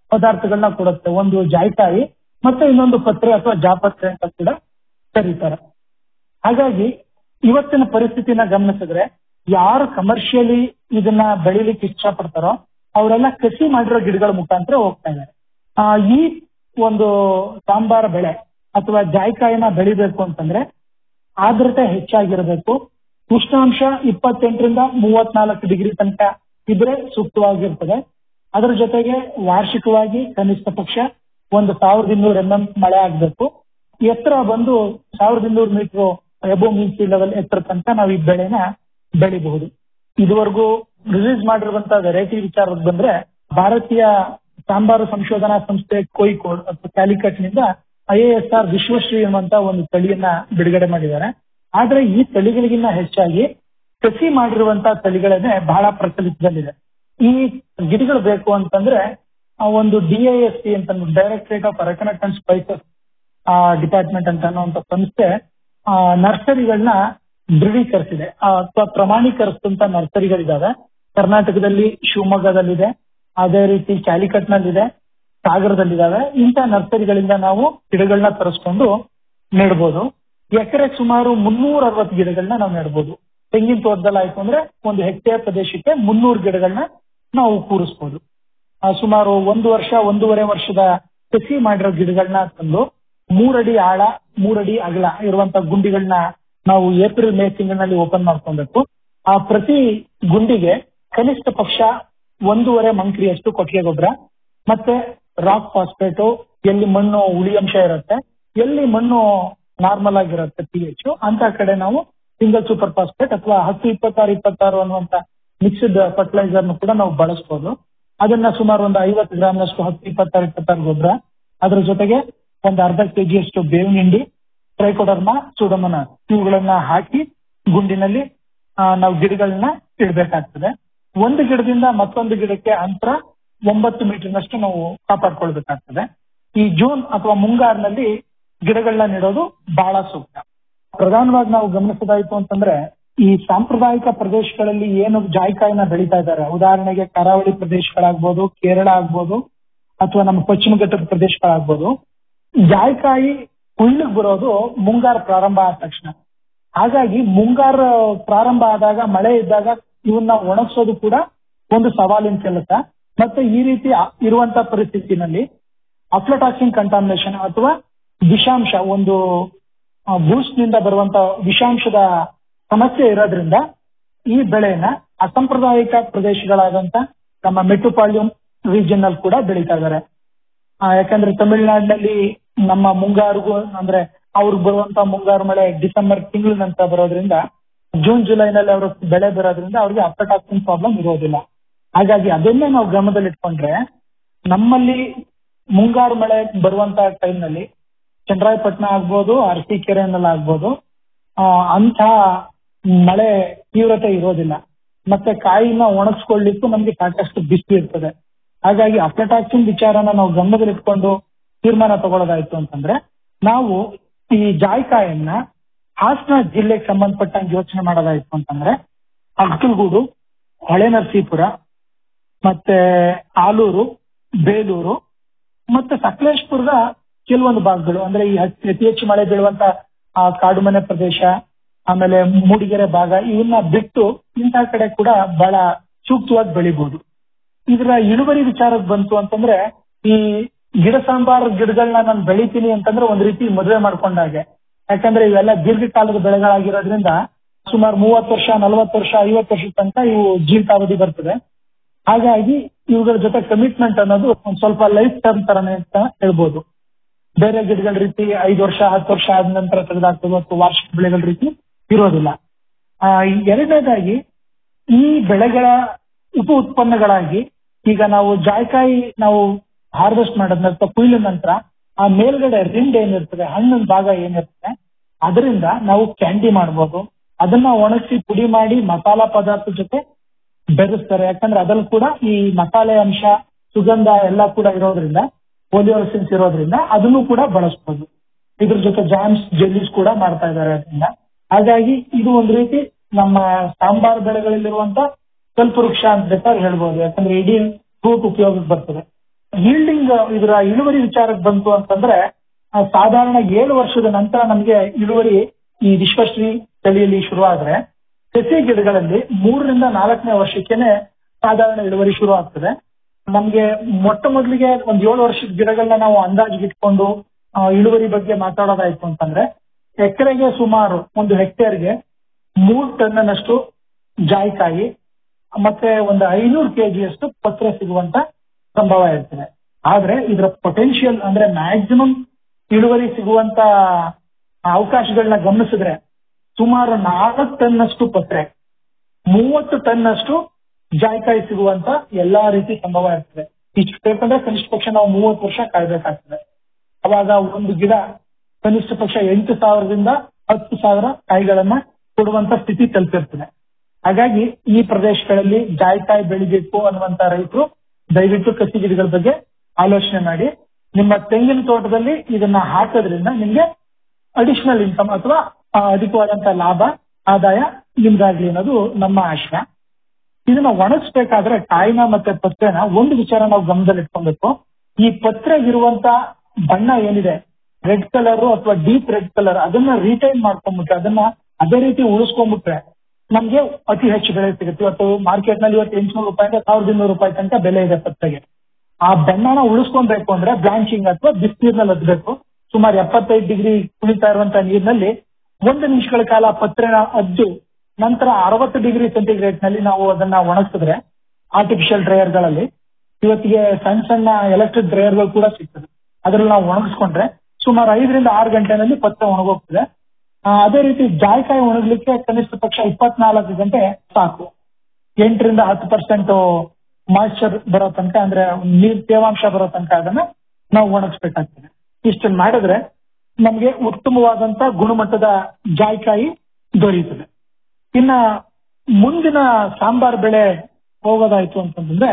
ಪದಾರ್ಥಗಳನ್ನ ಕೊಡುತ್ತೆ ಒಂದು ಜಾಯ್ಕಾಯಿ ಮತ್ತೆ ಇನ್ನೊಂದು ಪತ್ರೆ ಅಥವಾ ಜಾಪತ್ರೆ ಅಂತ ಕೂಡ ಕರೀತಾರೆ ಹಾಗಾಗಿ ಇವತ್ತಿನ ಪರಿಸ್ಥಿತಿನ ಗಮನಿಸಿದ್ರೆ ಯಾರು ಕಮರ್ಷಿಯಲಿ ಇದನ್ನ ಬೆಳಿಲಿಕ್ಕೆ ಇಷ್ಟಪಡ್ತಾರೋ ಅವರೆಲ್ಲ ಕಸಿ ಮಾಡಿರೋ ಗಿಡಗಳ ಮುಖಾಂತರ ಹೋಗ್ತಾ ಇದ್ದಾರೆ ಆ, ಈ ಒಂದು ಸಾಂಬಾರ ಬೆಳೆ ಅಥವಾ ಜಾಯ್ಕಾಯಿನ ಬೆಳಿಬೇಕು ಅಂತಂದ್ರೆ ಆರ್ದ್ರತೆ ಹೆಚ್ಚಾಗಿರಬೇಕು ಉಷ್ಣಾಂಶ ಇಪ್ಪತ್ತೆಂಟರಿಂದ ಮೂವತ್ನಾಲ್ಕು ಡಿಗ್ರಿ ತನಕ ಇದ್ರೆ ಸೂಕ್ತವಾಗಿರ್ತದೆ ಅದರ ಜೊತೆಗೆ ವಾರ್ಷಿಕವಾಗಿ ಕನಿಷ್ಠ ಪಕ್ಷ ಒಂದು ಸಾವಿರದ ಇನ್ನೂರು ಎಂ ಎಂ ಮಳೆ ಆಗ್ಬೇಕು ಎತ್ತರ ಬಂದು ಸಾವಿರದ ಇನ್ನೂರು metre above mean sea level ಎತ್ತರ ತನಕ ನಾವು ಈ ಬೆಳೆನ ಬೆಳಿಬಹುದು ಇದುವರೆಗೂ ರಿಲೀಸ್ ಮಾಡಿರುವಂತ ವೆರೈಟಿ ವಿಚಾರಕ್ಕೆ ಬಂದ್ರೆ ಭಾರತೀಯ ಸಾಂಬಾರು ಸಂಶೋಧನಾ ಸಂಸ್ಥೆ ಕೋಯಿಕೋಡ್ ಅಥವಾ ಕ್ಯಾಲಿಕಟ್ ನಿಂದ ಐ ಎಸ್ ಆರ್ ವಿಶ್ವಶ್ರೀ ಎಂಬಂತ ಒಂದು ತಳಿಯನ್ನ ಬಿಡುಗಡೆ ಮಾಡಿದ್ದಾರೆ ಆದ್ರೆ ಈ ತಳಿಗಳಿಗಿನ್ನ ಹೆಚ್ಚಾಗಿ ಕಸಿ ಮಾಡಿರುವಂತ ತಳಿಗಳನ್ನೇ ಬಹಳ ಪ್ರಚಲಿತದಲ್ಲಿದೆ ಈ ಗಿಡಗಳು ಬೇಕು ಅಂತಂದ್ರೆ ಆ ಒಂದು ಡಿ ಐ ಎಸ್ ಸಿ ಅಂತ directorate of arecanut and spices department ಅಂತ ಅನ್ನುವಂಥ ಸಂಸ್ಥೆ ಆ, ನರ್ಸರಿಗಳನ್ನ ದೃಢೀಕರಿಸಿದೆ ಆ, ಅಥವಾ ಪ್ರಮಾಣೀಕರಿಸಿದಂತ ನರ್ಸರಿಗಳಿದಾವೆ ಕರ್ನಾಟಕದಲ್ಲಿ ಶಿವಮೊಗ್ಗದಲ್ಲಿದೆ ಅದೇ ರೀತಿ ಕ್ಯಾಲಿಕಟ್ ನಲ್ಲಿದೆ ಸಾಗರದಲ್ಲಿದ್ದಾವೆ ಇಂಥ ನರ್ಸರಿಗಳಿಂದ ನಾವು ಗಿಡಗಳನ್ನ ತರಿಸ್ಕೊಂಡು ನೆಡ್ಬೋದು ಎಕರೆ ಸುಮಾರು ಮುನ್ನೂರ ಅರವತ್ತು ಗಿಡಗಳನ್ನ ನಾವು ನೆಡ್ಬೋದು ತೆಂಗಿನ ತೋಟದಲ್ಲಿ ಆಯ್ತು ಅಂದ್ರೆ ಒಂದು ಹೆಕ್ಟೇರ್ ಪ್ರದೇಶಕ್ಕೆ ಮುನ್ನೂರು ಗಿಡಗಳನ್ನ ನಾವು ಕೂರಿಸ್ಬೋದು ಆ, ಸುಮಾರು ಒಂದು ವರ್ಷ ಒಂದೂವರೆ ವರ್ಷದ ಕಸಿ ಮಾಡಿರೋ ಗಿಡಗಳನ್ನ ತಂದು ಮೂರಡಿ ಆಳ ಮೂರಡಿ ಅಗಲ ಇರುವಂತ ಗುಂಡಿಗಳನ್ನ ನಾವು ಏಪ್ರಿಲ್ ಮೇ ತಿಂಗಳಿನಲ್ಲಿ ಓಪನ್ ಮಾಡ್ಕೊಬೇಕು ಆ ಪ್ರತಿ ಗುಂಡಿಗೆ ಕನಿಷ್ಠ ಪಕ್ಷ ಒಂದೂವರೆ ಮಂಕ್ರಿಯಷ್ಟು ಕೊಟ್ಟಿಗೆ ಗೊಬ್ಬರ ಮತ್ತೆ ರಾಕ್ ಫಾಸ್ಫೇಟು ಎಲ್ಲಿ ಮಣ್ಣು ಉಳಿ ಅಂಶ ಇರುತ್ತೆ ಎಲ್ಲಿ ಮಣ್ಣು ನಾರ್ಮಲ್ ಆಗಿರುತ್ತೆ ಪಿ ಎಚ್ ಅಂತ ಕಡೆ ನಾವು ಸಿಂಗಲ್ ಸೂಪರ್ ಫಾಸ್ಫೇಟ್ ಅಥವಾ ಹತ್ತು ಇಪ್ಪತ್ತಾರು ಇಪ್ಪತ್ತಾರು ಅನ್ನುವಂತ ಮಿಕ್ಸ್ಡ್ ಫರ್ಟಿಲೈಸರ್ ಕೂಡ ನಾವು ಬಳಸಬಹುದು ಅದನ್ನ ಸುಮಾರು ಒಂದು ಐವತ್ತು ಗ್ರಾಮ್ನಷ್ಟು ಹತ್ತು ಇಪ್ಪತ್ತಾರು ಇಪ್ಪತ್ತಾರು ಗೊಬ್ಬರ ಅದ್ರ ಜೊತೆಗೆ ಒಂದು ಅರ್ಧ ಕೆಜಿಯಷ್ಟು ಬೇವಿನ ಹಿಂಡಿ ಟ್ರೈಕೋಡರ್ಮಾ ಸುಡಮನ ಇವುಗಳನ್ನ ಹಾಕಿ ಗುಂಡಿನಲ್ಲಿ ಆ, ನಾವು ಗಿಡಗಳನ್ನ ಇಡಬೇಕಾಗ್ತದೆ ಒಂದು ಗಿಡದಿಂದ ಮತ್ತೊಂದು ಗಿಡಕ್ಕೆ ಅಂತರ ಒಂಬತ್ತು ಮೀಟರ್ನಷ್ಟು ನಾವು ಕಾಪಾಡ್ಕೊಳ್ಬೇಕಾಗ್ತದೆ ಈ ಜೂನ್ ಅಥವಾ ಮುಂಗಾರಿನಲ್ಲಿ ಗಿಡಗಳನ್ನ ನೆಡೋದು ಬಹಳ ಸೂಕ್ತ ಪ್ರಧಾನವಾಗಿ ನಾವು ಗಮನಿಸೋದಾಯ್ತು ಅಂತಂದ್ರೆ ಈ ಸಾಂಪ್ರದಾಯಿಕ ಪ್ರದೇಶಗಳಲ್ಲಿ ಏನು ಜಾಯ್ಕಾಯಿನ ಬೆಳೀತಾ ಇದ್ದಾರೆ ಉದಾಹರಣೆಗೆ ಕರಾವಳಿ ಪ್ರದೇಶಗಳಾಗ್ಬೋದು ಕೇರಳ ಆಗ್ಬೋದು ಅಥವಾ ನಮ್ಮ ಪಶ್ಚಿಮ ಘಟ್ಟದ ಪ್ರದೇಶಗಳಾಗ್ಬೋದು ಜಾಯ್ಕಾಯಿ ಕುಯ್ಲಿಗೆ ಬರೋದು ಮುಂಗಾರು ಪ್ರಾರಂಭ ಆದ ತಕ್ಷಣ ಹಾಗಾಗಿ ಮುಂಗಾರು ಪ್ರಾರಂಭ ಆದಾಗ ಮಳೆ ಇದ್ದಾಗ ಇವನ್ನ ಒಣಗಿಸೋದು ಕೂಡ ಒಂದು ಸವಾಲಿನ ಕೆಲಸ ಮತ್ತೆ ಈ ರೀತಿ ಆ- ಇರುವಂತ ಪರಿಸ್ಥಿತಿನಲ್ಲಿ ಅಫ್ಲಟಾಕ್ಸಿನ್ ಕಂಟಾಮಿನೇಷನ್ ಅಥವಾ ವಿಷಾಂಶ ಒಂದು ಬೂಸ್ಟ್ ನಿಂದ ಬರುವಂತ ವಿಷಾಂಶದ ಸಮಸ್ಯೆ ಇರೋದ್ರಿಂದ ಈ ಬೆಳೆನ ಅಸಾಂಪ್ರದಾಯಿಕ ಪ್ರದೇಶಗಳಾದಂತ ನಮ್ಮ ಮೆಟ್ರೋಪಾಲಿಯಂ ರೀಜನ್ ಅಲ್ಲಿ ಕೂಡ ಬೆಳೀತಾ ಇದ್ದಾರೆ ಆ, ಯಾಕಂದ್ರೆ ತಮಿಳುನಾಡಿನಲ್ಲಿ ನಮ್ಮ ಮುಂಗಾರುಗೂ ಅಂದ್ರೆ ಅವ್ರಿಗೆ ಬರುವಂತ ಮುಂಗಾರು ಮಳೆ ಡಿಸೆಂಬರ್ ತಿಂಗಳ ನಂತರ ಬರೋದ್ರಿಂದ ಜೂನ್ ಜುಲೈನಲ್ಲಿ ಅವ್ರ ಬೆಳೆ ಬರೋದ್ರಿಂದ ಅವ್ರಿಗೆ ಅಫ್ಲಟಾಕ್ಸಿನ್ ಪ್ರಾಬ್ಲಮ್ ಇರೋದಿಲ್ಲ ಹಾಗಾಗಿ ಅದನ್ನೇ ನಾವು ಗಮನದಲ್ಲಿಟ್ಕೊಂಡ್ರೆ ನಮ್ಮಲ್ಲಿ ಮುಂಗಾರು ಮಳೆ ಬರುವಂತ ಟೈಮ್ನಲ್ಲಿ ಚನ್ನರಾಯಪಟ್ಟಣ ಆಗ್ಬೋದು ಅರಸೀಕೆರೆನಲ್ಲಿ ಆಗ್ಬೋದು ಆ, ಅಂಥ ಮಳೆ ತೀವ್ರತೆ ಇರೋದಿಲ್ಲ ಮತ್ತೆ ಕಾಯಿನ ಒಣಗಿಸ್ಕೊಳ್ಳಿಕ್ಕೂ ನಮ್ಗೆ ಸಾಕಷ್ಟು ಬಿಸಿಲು ಇರ್ತದೆ ಹಾಗಾಗಿ ಅಫ್ಲಟಾಕ್ಸಿನ್ ವಿಚಾರನ ನಾವು ಗಮನದಲ್ಲಿಟ್ಕೊಂಡು ತೀರ್ಮಾನ ತಗೊಳ್ಳೋದಾಯ್ತು ಅಂತಂದ್ರೆ ನಾವು ಈ ಜಾಯ್ಕಾಯನ್ನ ಹಾಸನ ಜಿಲ್ಲೆಗೆ ಸಂಬಂಧಪಟ್ಟಂಗೆ ಯೋಚನೆ ಮಾಡೋದಾಯ್ತು ಅಂತಂದ್ರೆ ಅಗ್ಗಲ್ಗೂಡು ಹೊಳೆ ನರಸೀಪುರ ಮತ್ತೆ ಆಲೂರು ಬೇಲೂರು ಮತ್ತೆ ಸಕಲೇಶ್ಪುರದ ಕೆಲವೊಂದು ಭಾಗಗಳು ಅಂದ್ರೆ ಈ ಅತಿ ಅತಿ ಹೆಚ್ಚು ಮಳೆ ಬೀಳುವಂತ ಆ ಕಾಡುಮನೆ ಪ್ರದೇಶ ಆಮೇಲೆ ಮೂಡಿಗೆರೆ ಭಾಗ ಇವನ್ನ ಬಿಟ್ಟು ಇಂತಹ ಕಡೆ ಕೂಡ ಬಹಳ ಸೂಕ್ತವಾಗಿ ಬೆಳಿಬಹುದು ಇದರ ಇಳುವರಿ ವಿಚಾರಕ್ಕೆ ಬಂತು ಅಂತಂದ್ರೆ ಈ ಗಿಡ ಸಾಂಬಾರ್ ಗಿಡಗಳನ್ನ ನಾನು ಬೆಳಿತೀನಿ ಅಂತಂದ್ರೆ ಒಂದ್ ರೀತಿ ಮದುವೆ ಮಾಡ್ಕೊಂಡಾಗೆ ಯಾಕಂದ್ರೆ ಇವೆಲ್ಲ ದೀರ್ಘಕಾಲದ ಬೆಳೆಗಳಾಗಿರೋದ್ರಿಂದ ಸುಮಾರು ಮೂವತ್ತು ವರ್ಷ ನಲವತ್ತು ವರ್ಷ ಐವತ್ತು ವರ್ಷದ ತನಕ ಇವು ಜೀವಿತಾವಧಿ ಬರ್ತದೆ ಹಾಗಾಗಿ ಇವುಗಳ ಜೊತೆ ಕಮಿಟ್ಮೆಂಟ್ ಅನ್ನೋದು ಒಂದ್ ಸ್ವಲ್ಪ ಲೈಫ್ ಟರ್ಮ್ ತರನೇ ಅಂತ ಹೇಳ್ಬೋದು ಬೇರೆ ಗಿಡಗಳ ರೀತಿ ಐದು ವರ್ಷ ಹತ್ತು ವರ್ಷ ಆದ ನಂತರ ತೆಗೆದಾಕ್ತದೆ ಅಥವಾ ವಾರ್ಷಿಕ ಬೆಳೆಗಳ ರೀತಿ ಇರೋದಿಲ್ಲ ಆ, ಎರಡನೇದಾಗಿ ಈ ಬೆಳೆಗಳ ಉಪ ಉತ್ಪನ್ನಗಳಾಗಿ ಈಗ ನಾವು ಜಾಯ್ಕಾಯಿ ನಾವು ಹಾರ್ವೆಸ್ಟ್ ಮಾಡಿದ ನಂತರ ಕೊಯ್ಲಿದ ನಂತರ ಆ ಮೇಲ್ಗಡೆ ರಿಂಡ್ ಏನಿರ್ತದೆ ಹಣ್ಣಿನ ಭಾಗ ಏನಿರ್ತದೆ ಅದರಿಂದ ನಾವು ಕ್ಯಾಂಡಿ ಮಾಡ್ಬೋದು ಅದನ್ನ ಒಣಗಿಸಿ ಪುಡಿ ಮಾಡಿ ಮಸಾಲಾ ಪದಾರ್ಥ ಜೊತೆ ಬೆರೆಸ್ತಾರೆ ಯಾಕಂದ್ರೆ ಅದ್ರಲ್ಲಿ ಕೂಡ ಈ ಮಸಾಲೆ ಅಂಶ ಸುಗಂಧ ಎಲ್ಲ ಕೂಡ ಇರೋದ್ರಿಂದ ಪೋಲಿಯೋಸಿನ್ಸ್ ಇರೋದ್ರಿಂದ ಅದನ್ನು ಕೂಡ ಬಳಸ್ಬೋದು ಇದ್ರ ಜೊತೆ ಜಾಮ್ಸ್ ಜೆಲ್ಲಿಸ್ ಕೂಡ ಮಾಡ್ತಾ ಇದ್ದಾರೆ ಅದರಿಂದ ಹಾಗಾಗಿ ಇದು ಒಂದು ರೀತಿ ನಮ್ಮ ಸಾಂಬಾರ್ ಬೆಳೆಗಳಲ್ಲಿರುವಂತ ಕಲ್ಪವೃಕ್ಷ ಅಂತ ಬೇಕಾದ್ರೆ ಹೇಳ್ಬೋದು ಯಾಕಂದ್ರೆ ಇಡೀ ಫ್ರೂಟ್ ಉಪಯೋಗಕ್ಕೆ ಬರ್ತದೆ ಈಲ್ಡಿಂಗ್ ಇದರ ಇಳುವರಿ ವಿಚಾರಕ್ಕೆ ಬಂತು ಅಂತಂದ್ರೆ ಆ, ಸಾಧಾರಣ ಏಳು ವರ್ಷದ ನಂತರ ನಮಗೆ ಇಳುವರಿ ಈ ವಿಶ್ವಶ್ರೀ ತಳಿಯಲ್ಲಿ ಶುರುವಾದ್ರೆ ಸಸಿ ಗಿಡಗಳಲ್ಲಿ ಮೂರರಿಂದ ನಾಲ್ಕನೇ ವರ್ಷಕ್ಕೇನೆ ಸಾಧಾರಣ ಇಳುವರಿ ಶುರು ಆಗ್ತದೆ ನಮ್ಗೆ ಮೊಟ್ಟ ಮೊದಲಿಗೆ ಒಂದ್ ಏಳು ವರ್ಷದ ಗಿಡಗಳನ್ನ ನಾವು ಅಂದಾಜಿಗೆ ಇಟ್ಕೊಂಡು ಆ, ಇಳುವರಿ ಬಗ್ಗೆ ಮಾತಾಡೋದಾಯ್ತು ಅಂತಂದ್ರೆ ಎಕರೆಗೆ ಸುಮಾರು ಒಂದು ಹೆಕ್ಟೇರ್ಗೆ ಮೂರು ಟನ್ನಷ್ಟು ಜಾಯಿಕಾಯಿ ಮತ್ತೆ ಒಂದು ಐನೂರು ಕೆಜಿಯಷ್ಟು ಪತ್ರೆ ಸಿಗುವಂತ ಸಂಭವ ಇರ್ತದೆ ಆದ್ರೆ ಇದರ ಪೊಟೆನ್ಶಿಯಲ್ ಅಂದ್ರೆ ಮ್ಯಾಕ್ಸಿಮಮ್ ಇಳುವರಿ ಸಿಗುವಂತ ಅವಕಾಶಗಳನ್ನ ಗಮನಿಸಿದ್ರೆ ಸುಮಾರು ನಾಲ್ಕು ಟನ್ನಷ್ಟು ಪತ್ರೆ ಮೂವತ್ತು ಟನ್ನಷ್ಟು ಜಾಯಿಕಾಯಿ ಸಿಗುವಂತ ಎಲ್ಲಾ ರೀತಿ ಸಂಭವ ಇರ್ತದೆ ಇಷ್ಟು ಬೇಕಂದ್ರೆ ಕನಿಷ್ಠ ಪಕ್ಷ ನಾವು ಮೂವತ್ತು ವರ್ಷ ಕಾಯ್ಬೇಕಾಗ್ತದೆ ಅವಾಗ ಒಂದು ಗಿಡ ಕನಿಷ್ಠ ಪಕ್ಷ ಎಂಟು ಸಾವಿರದಿಂದ ಹತ್ತು ಸಾವಿರ ಕಾಯಿಗಳನ್ನ ಕೊಡುವಂತ ಸ್ಥಿತಿ ತಲುಪಿರ್ತದೆ ಹಾಗಾಗಿ ಈ ಪ್ರದೇಶಗಳಲ್ಲಿ ಜಾಯಿಕಾಯಿ ಬೆಳಿಬೇಕು ಅನ್ನುವಂತ ರೈತರು ದಯವಿಟ್ಟು ಕಸಿ ಗಿಡಗಳ ಬಗ್ಗೆ ಆಲೋಚನೆ ಮಾಡಿ ನಿಮ್ಮ ತೆಂಗಿನ ತೋಟದಲ್ಲಿ ಇದನ್ನ ಹಾಕೋದ್ರಿಂದ ನಿಮ್ಗೆ ಅಡಿಷನಲ್ ಇನ್ಕಮ್ ಅಥವಾ ಆ, ಅಧಿಕವಾದಂತ ಲಾಭ ಆದಾಯ ನಿಮ್ಗಾಗ್ಲಿ ಅನ್ನೋದು ನಮ್ಮ ಆಶಯ ಇದನ್ನ ಒಣಗಿಸ್ಬೇಕಾದ್ರೆ ಕಾಯಿನ ಮತ್ತೆ ಪತ್ರೆನ ಒಂದು ವಿಚಾರ ನಾವು ಗಮನದಲ್ಲಿ ಇಟ್ಕೊಬೇಕು ಈ ಪತ್ರೆಗಿರುವಂತ ಬಣ್ಣ ಏನಿದೆ ರೆಡ್ ಕಲರ್ ಅಥವಾ ಡೀಪ್ ರೆಡ್ ಕಲರ್ ಅದನ್ನ ರಿಟೈನ್ ಮಾಡ್ಕೊಂಡ್ಬಿಟ್ರೆ ಅದನ್ನ ಅದೇ ರೀತಿ ಉಳಿಸ್ಕೊಂಡ್ಬಿಟ್ರೆ ನಮ್ಗೆ ಅತಿ ಹೆಚ್ಚು ಬೆಲೆ ಸಿಗುತ್ತೆ ಇವತ್ತು ಮಾರ್ಕೆಟ್ ನಲ್ಲಿ ಇವತ್ತು ಎಂಟುನೂರು ರೂಪಾಯಿಂದ ಸಾವಿರದ ಇನ್ನೂರು ರೂಪಾಯಿ ತನಕ ಬೆಲೆ ಇದೆ ಪತ್ರೆಗೆ ಆ ಬಣ್ಣನ ಉಳಿಸ್ಕೊಬೇಕು ಅಂದ್ರೆ ಬ್ಲಾಂಚಿಂಗ್ ಅಥವಾ ಬಿಸಿನೀರ್ನಲ್ಲಿ ಅದ್ಬೇಕು ಸುಮಾರು ಎಪ್ಪತ್ತೈದು ಡಿಗ್ರಿ ಕುಳಿತಾ ಇರುವಂತ ನೀರಿನಲ್ಲಿ ಒಂದು ನಿಮಿಷಗಳ ಕಾಲ ಪತ್ರೆನ ಅದ್ದು ನಂತರ ಅರವತ್ತು ಡಿಗ್ರಿ ಸೆಂಟಿಗ್ರೇಡ್ ನಲ್ಲಿ ನಾವು ಅದನ್ನ ಒಣಗಿಸಿದ್ರೆ ಆರ್ಟಿಫಿಷಿಯಲ್ ಡ್ರೈಯರ್ಗಳಲ್ಲಿ ಇವತ್ತಿಗೆ ಸಣ್ಣ ಸಣ್ಣ ಎಲೆಕ್ಟ್ರಿಕ್ ಡ್ರೈಯರ್ಗಳು ಕೂಡ ಸಿಗ್ತದೆ ಅದ್ರಲ್ಲಿ ನಾವು ಒಣಗಿಸ್ಕೊಂಡ್ರೆ ಸುಮಾರು ಐದರಿಂದ ಆರು ಗಂಟೆನಲ್ಲಿ ಪತ್ರೆ ಒಣಗೋಗ್ತದೆ ಆ, ಅದೇ ರೀತಿ ಜಾಯಿಕಾಯಿ ಒಣಗ್ಲಿಕ್ಕೆ ಕನಿಷ್ಠ ಪಕ್ಷ ಇಪ್ಪತ್ನಾಲ್ಕು ಗಂಟೆ ಸಾಕು ಎಂಟರಿಂದ ಹತ್ತು ಪರ್ಸೆಂಟ್ ಮಾಯಿಶ್ಚರ್ ಬರೋ ತನಕ ಅಂದ್ರೆ ನೀರ್ ತೇವಾಂಶ ಬರೋ ತನಕ ಅದನ್ನ ನಾವು ಒಣಗಿಸ್ಬೇಕಾಗ್ತದೆ ಇಷ್ಟನ್ನ ಮಾಡಿದ್ರೆ ನಮ್ಗೆ ಉತ್ತಮವಾದಂತ ಗುಣಮಟ್ಟದ ಜಾಯಿಕಾಯಿ ದೊರೆಯುತ್ತದೆ ಇನ್ನ ಮುಂದಿನ ಸಾಂಬಾರ್ ಬೆಳೆ ಹೋಗೋದಾಯ್ತು ಅಂತಂದ್ರೆ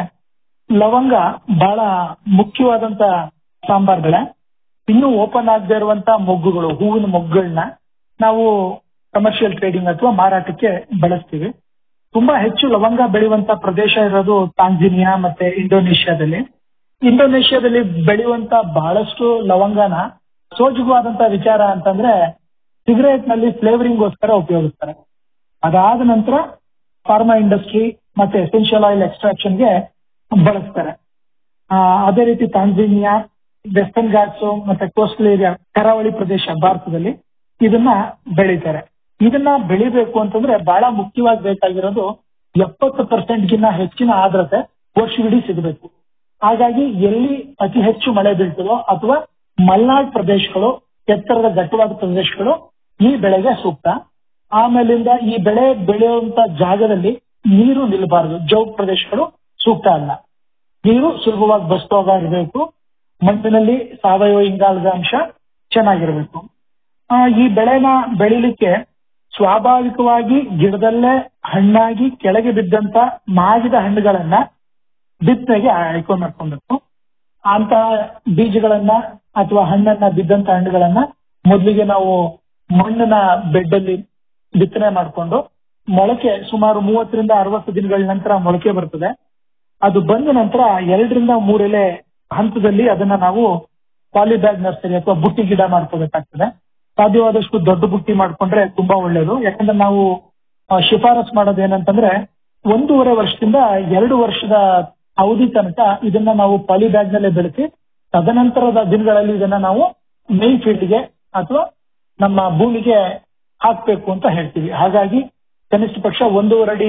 ಲವಂಗ ಬಹಳ ಮುಖ್ಯವಾದಂತ ಸಾಂಬಾರ್ ಬೆಳೆ ಇನ್ನೂ ಓಪನ್ ಆಗದೆ ಇರುವಂತ ಮೊಗ್ಗುಗಳು ಹೂವಿನ ಮೊಗ್ಗುಗಳನ್ನ ನಾವು ಕಮರ್ಷಿಯಲ್ ಟ್ರೇಡಿಂಗ್ ಅಥವಾ ಮಾರಾಟಕ್ಕೆ ಬಳಸ್ತೀವಿ ತುಂಬಾ ಹೆಚ್ಚು ಲವಂಗ ಬೆಳೆಯುವಂತ ಪ್ರದೇಶ ಇರೋದು ತಾಂಜಿನಿಯಾ ಮತ್ತೆ ಇಂಡೋನೇಷ್ಯಾದಲ್ಲಿ ಇಂಡೋನೇಷ್ಯಾದಲ್ಲಿ ಬೆಳೆಯುವಂತ ಬಹಳಷ್ಟು ಲವಂಗನ ಸೋಜುವಾದಂತ ವಿಚಾರ ಅಂತಂದ್ರೆ ಸಿಗರೇಟ್ ನಲ್ಲಿ ಫ್ಲೇವರಿಂಗ್ಗೋಸ್ಕರ ಉಪಯೋಗಿಸ್ತಾರೆ ಅದಾದ ನಂತರ ಫಾರ್ಮಾ ಇಂಡಸ್ಟ್ರಿ ಮತ್ತೆ ಎಸೆನ್ಷಿಯಲ್ ಆಯಿಲ್ ಎಕ್ಸ್ಟ್ರಾಕ್ಷನ್ಗೆ ಬಳಸ್ತಾರೆ ಆ, ಅದೇ ರೀತಿ ತಾಂಜಿನಿಯಾ ವೆಸ್ಟರ್ನ್ ಘಾಟ್ಸ್ ಮತ್ತೆ ಕೋಸ್ಟಲ್ ಏರಿಯಾ ಕರಾವಳಿ ಪ್ರದೇಶ ಭಾರತದಲ್ಲಿ ಇದನ್ನ ಬೆಳೀತಾರೆ ಇದನ್ನ ಬೆಳಿಬೇಕು ಅಂತಂದ್ರೆ ಬಹಳ ಮುಖ್ಯವಾಗಿ ಬೇಕಾಗಿರೋದು ಎಪ್ಪತ್ತು ಪರ್ಸೆಂಟ್ ಗಿನ್ನ ಹೆಚ್ಚಿನ ಆರ್ದ್ರತೆ ವರ್ಷವಿಡೀ ಸಿಗಬೇಕು ಹಾಗಾಗಿ ಎಲ್ಲಿ ಅತಿ ಹೆಚ್ಚು ಮಳೆ ಬೀಳ್ತದೋ ಅಥವಾ ಮಲ್ನಾಡ್ ಪ್ರದೇಶಗಳು ಎತ್ತರದ ದಟ್ಟವಾದ ಪ್ರದೇಶಗಳು ಈ ಬೆಳೆಗೆ ಸೂಕ್ತ ಆಮೇಲಿಂದ ಈ ಬೆಳೆ ಬೆಳೆಯುವಂತ ಜಾಗದಲ್ಲಿ ನೀರು ನಿಲ್ಲಬಾರದು ಜೌಗ್ ಪ್ರದೇಶಗಳು ಸೂಕ್ತ ಅಲ್ಲ ನೀರು ಸುಲಭವಾಗಿ ಬಸ್ತೋಗ ಇರಬೇಕು ಮಣ್ಣಿನಲ್ಲಿ ಸಾವಯವ ಇಂಗಾಲದ ಅಂಶ ಚೆನ್ನಾಗಿರಬೇಕು ಆ, ಈ ಬೆಳೆನ ಬೆಳಿಲಿಕ್ಕೆ ಸ್ವಾಭಾವಿಕವಾಗಿ ಗಿಡದಲ್ಲೇ ಹಣ್ಣಾಗಿ ಕೆಳಗೆ ಬಿದ್ದಂತ ಮಾಗಿದ ಹಣ್ಣುಗಳನ್ನ ಬಿತ್ತನೆಗೆ ಆಯ್ಕೆ ಮಾಡ್ಕೊಬೇಕು ಅಂತ ಬೀಜಗಳನ್ನ ಅಥವಾ ಹಣ್ಣನ್ನ ಬಿದ್ದಂತ ಹಣ್ಣುಗಳನ್ನ ಮೊದಲಿಗೆ ನಾವು ಮಣ್ಣಿನ ಬೆಡ್ಡಲ್ಲಿ ಬಿತ್ತನೆ ಮಾಡಿಕೊಂಡು ಮೊಳಕೆ ಸುಮಾರು ಮೂವತ್ತರಿಂದ ಅರವತ್ತು ದಿನಗಳ ನಂತರ ಮೊಳಕೆ ಬರ್ತದೆ ಅದು ಬಂದ ನಂತರ ಎರಡರಿಂದ ಮೂರೆಲೆ ಹಂತದಲ್ಲಿ ಅದನ್ನ ನಾವು ಪಾಲಿಬ್ಯಾಗ್ ನರ್ಸರಿ ಅಥವಾ ಬುಟ್ಟಿ ಗಿಡ ಮಾಡ್ಕೋಬೇಕಾಗ್ತದೆ ಸಾಧ್ಯವಾದಷ್ಟು ದೊಡ್ಡ ಬುಟ್ಟಿ ಮಾಡ್ಕೊಂಡ್ರೆ ತುಂಬಾ ಒಳ್ಳೇದು ಯಾಕಂದ್ರೆ ನಾವು ಆ, ಶಿಫಾರಸ್ ಮಾಡೋದು ಏನಂತಂದ್ರೆ ಒಂದೂವರೆ ವರ್ಷದಿಂದ ಎರಡು ವರ್ಷದ ಅವಧಿ ತನಕ ಇದನ್ನ ನಾವು ಪಾಲಿಬ್ಯಾಗ್ ನಲ್ಲೇ ಬೆಳೆಸಿ ತದನಂತರದ ದಿನಗಳಲ್ಲಿ ಇದನ್ನ ನಾವು ಮೇನ್ ಫೀಲ್ಡ್ಗೆ ಅಥವಾ ನಮ್ಮ ಭೂಮಿಗೆ ಹಾಕ್ಬೇಕು ಅಂತ ಹೇಳ್ತೀವಿ ಹಾಗಾಗಿ ಕನಿಷ್ಠ ಪಕ್ಷ ಒಂದೂವರೆ ಅಡಿ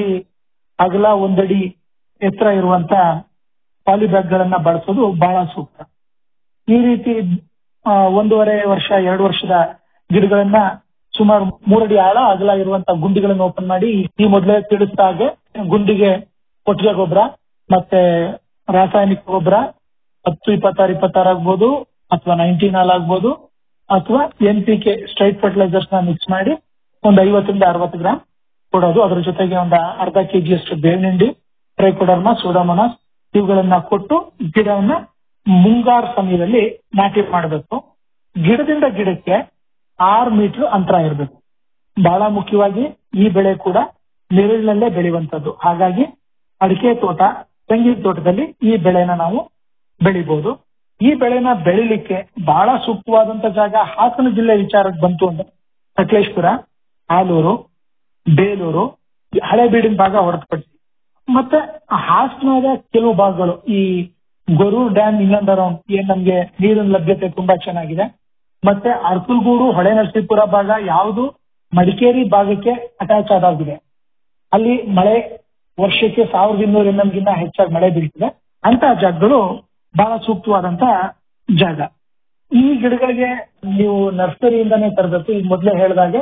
ಅಗಲ ಒಂದಡಿ ಎತ್ತರ ಇರುವಂತ ಪಾಲಿಬ್ಯಾಗ್ ಗಳನ್ನ ಬಳಸೋದು ಬಹಳ ಸೂಕ್ತ ಈ ರೀತಿ ಆ, ಒಂದೂವರೆ ವರ್ಷ ಎರಡು ವರ್ಷದ ಗಿಡಗಳನ್ನ ಸುಮಾರು ಮೂರಡಿ ಆಳ ಅಗಲ ಇರುವಂತ ಗುಂಡಿಗಳನ್ನ ಓಪನ್ ಮಾಡಿ ಈ ಮೊದಲೇ ತಿಳಿಸಿದ ಹಾಗೆ ಗುಂಡಿಗೆ ಕೊಟ್ಟಿಗೆ ಗೊಬ್ಬರ ಮತ್ತೆ ರಾಸಾಯನಿಕ ಗೊಬ್ಬರ ಹತ್ತು ಇಪ್ಪತ್ತಾರು ಇಪ್ಪತ್ತಾರು ಆಗ್ಬೋದು ಅಥವಾ ನೈನ್ಟೀನ್ ಹಾಲ್ ಆಗ್ಬೋದು ಅಥವಾ N P K straight fertilisers ನ ಮಿಕ್ಸ್ ಮಾಡಿ ಒಂದು ಐವತ್ತರಿಂದ ಅರವತ್ತು ಗ್ರಾಮ್ ಕೊಡೋದು ಅದ್ರ ಜೊತೆಗೆ ಒಂದು ಅರ್ಧ ಕೆಜಿ ಅಷ್ಟು ಬೇವಿನ ಹಿಂಡಿ ಟ್ರೈಕೋಡರ್ಮಾ ಸೂಡೋಮೋನಾಸ್ ಇವುಗಳನ್ನ ಕೊಟ್ಟು ಗಿಡವನ್ನ ಮುಂಗಾರು ಸಮಯದಲ್ಲಿ ನಾಟಿ ಮಾಡಬೇಕು ಗಿಡದಿಂದ ಗಿಡಕ್ಕೆ ಆರು ಮೀಟರ್ ಅಂತರ ಇರಬೇಕು ಬಹಳ ಮುಖ್ಯವಾಗಿ ಈ ಬೆಳೆ ಕೂಡ ನೆರಳಿನಲ್ಲೇ ಬೆಳೆಯುವಂತದ್ದು ಹಾಗಾಗಿ ಅಡಿಕೆ ತೋಟ ತೆಂಗಿನ ತೋಟದಲ್ಲಿ ಈ ಬೆಳೆನ ನಾವು ಬೆಳಿಬಹುದು ಈ ಬೆಳೆನ ಬೆಳಿಲಿಕ್ಕೆ ಬಹಳ ಸೂಕ್ತವಾದಂತ ಜಾಗ ಹಾಸನ ಜಿಲ್ಲೆ ವಿಚಾರಕ್ಕೆ ಬಂತು ಅಂದ್ರೆ ಸಕಲೇಶ್ಪುರ ಆಲೂರು ಬೇಲೂರು ಹಳೆಬೀಡಿನ ಭಾಗ ಹೊರತುಪಡಿಸಿ ಮತ್ತೆ ಹಾಸನದ ಕೆಲವು ಭಾಗಗಳು ಈ ಗೊರೂರು ಡ್ಯಾಮ್ ಇನ್ನೊಂದು ಅರೌಂಡ್ ಏನ್ ನಮ್ಗೆ ನೀರಿನ ಲಭ್ಯತೆ ತುಂಬಾ ಚೆನ್ನಾಗಿದೆ ಮತ್ತೆ ಅರ್ಕಲ್ಗೂಡು ಹೊಳೆ ನರಸೀಪುರ ಭಾಗ ಯಾವುದು ಮಡಿಕೇರಿ ಭಾಗಕ್ಕೆ ಅಟ್ಯಾಚ್ ಆದಾಗಿದೆ ಅಲ್ಲಿ ಮಳೆ ವರ್ಷಕ್ಕೆ ಸಾವಿರದ ಇನ್ನೂರು ಎಂ ಗಿನ್ನ ಹೆಚ್ಚಾಗಿ ಮಳೆ ಬೀಳ್ತದೆ ಅಂತಹ ಜಾಗಗಳು ಬಹಳ ಸೂಕ್ತವಾದಂತ ಜಾಗ ಈ ಗಿಡಗಳಿಗೆ ನೀವು ನರ್ಸರಿಯಿಂದಾನೇ ತರಬೇಕು ಈಗ ಮೊದಲೇ ಹೇಳಿದಾಗೆ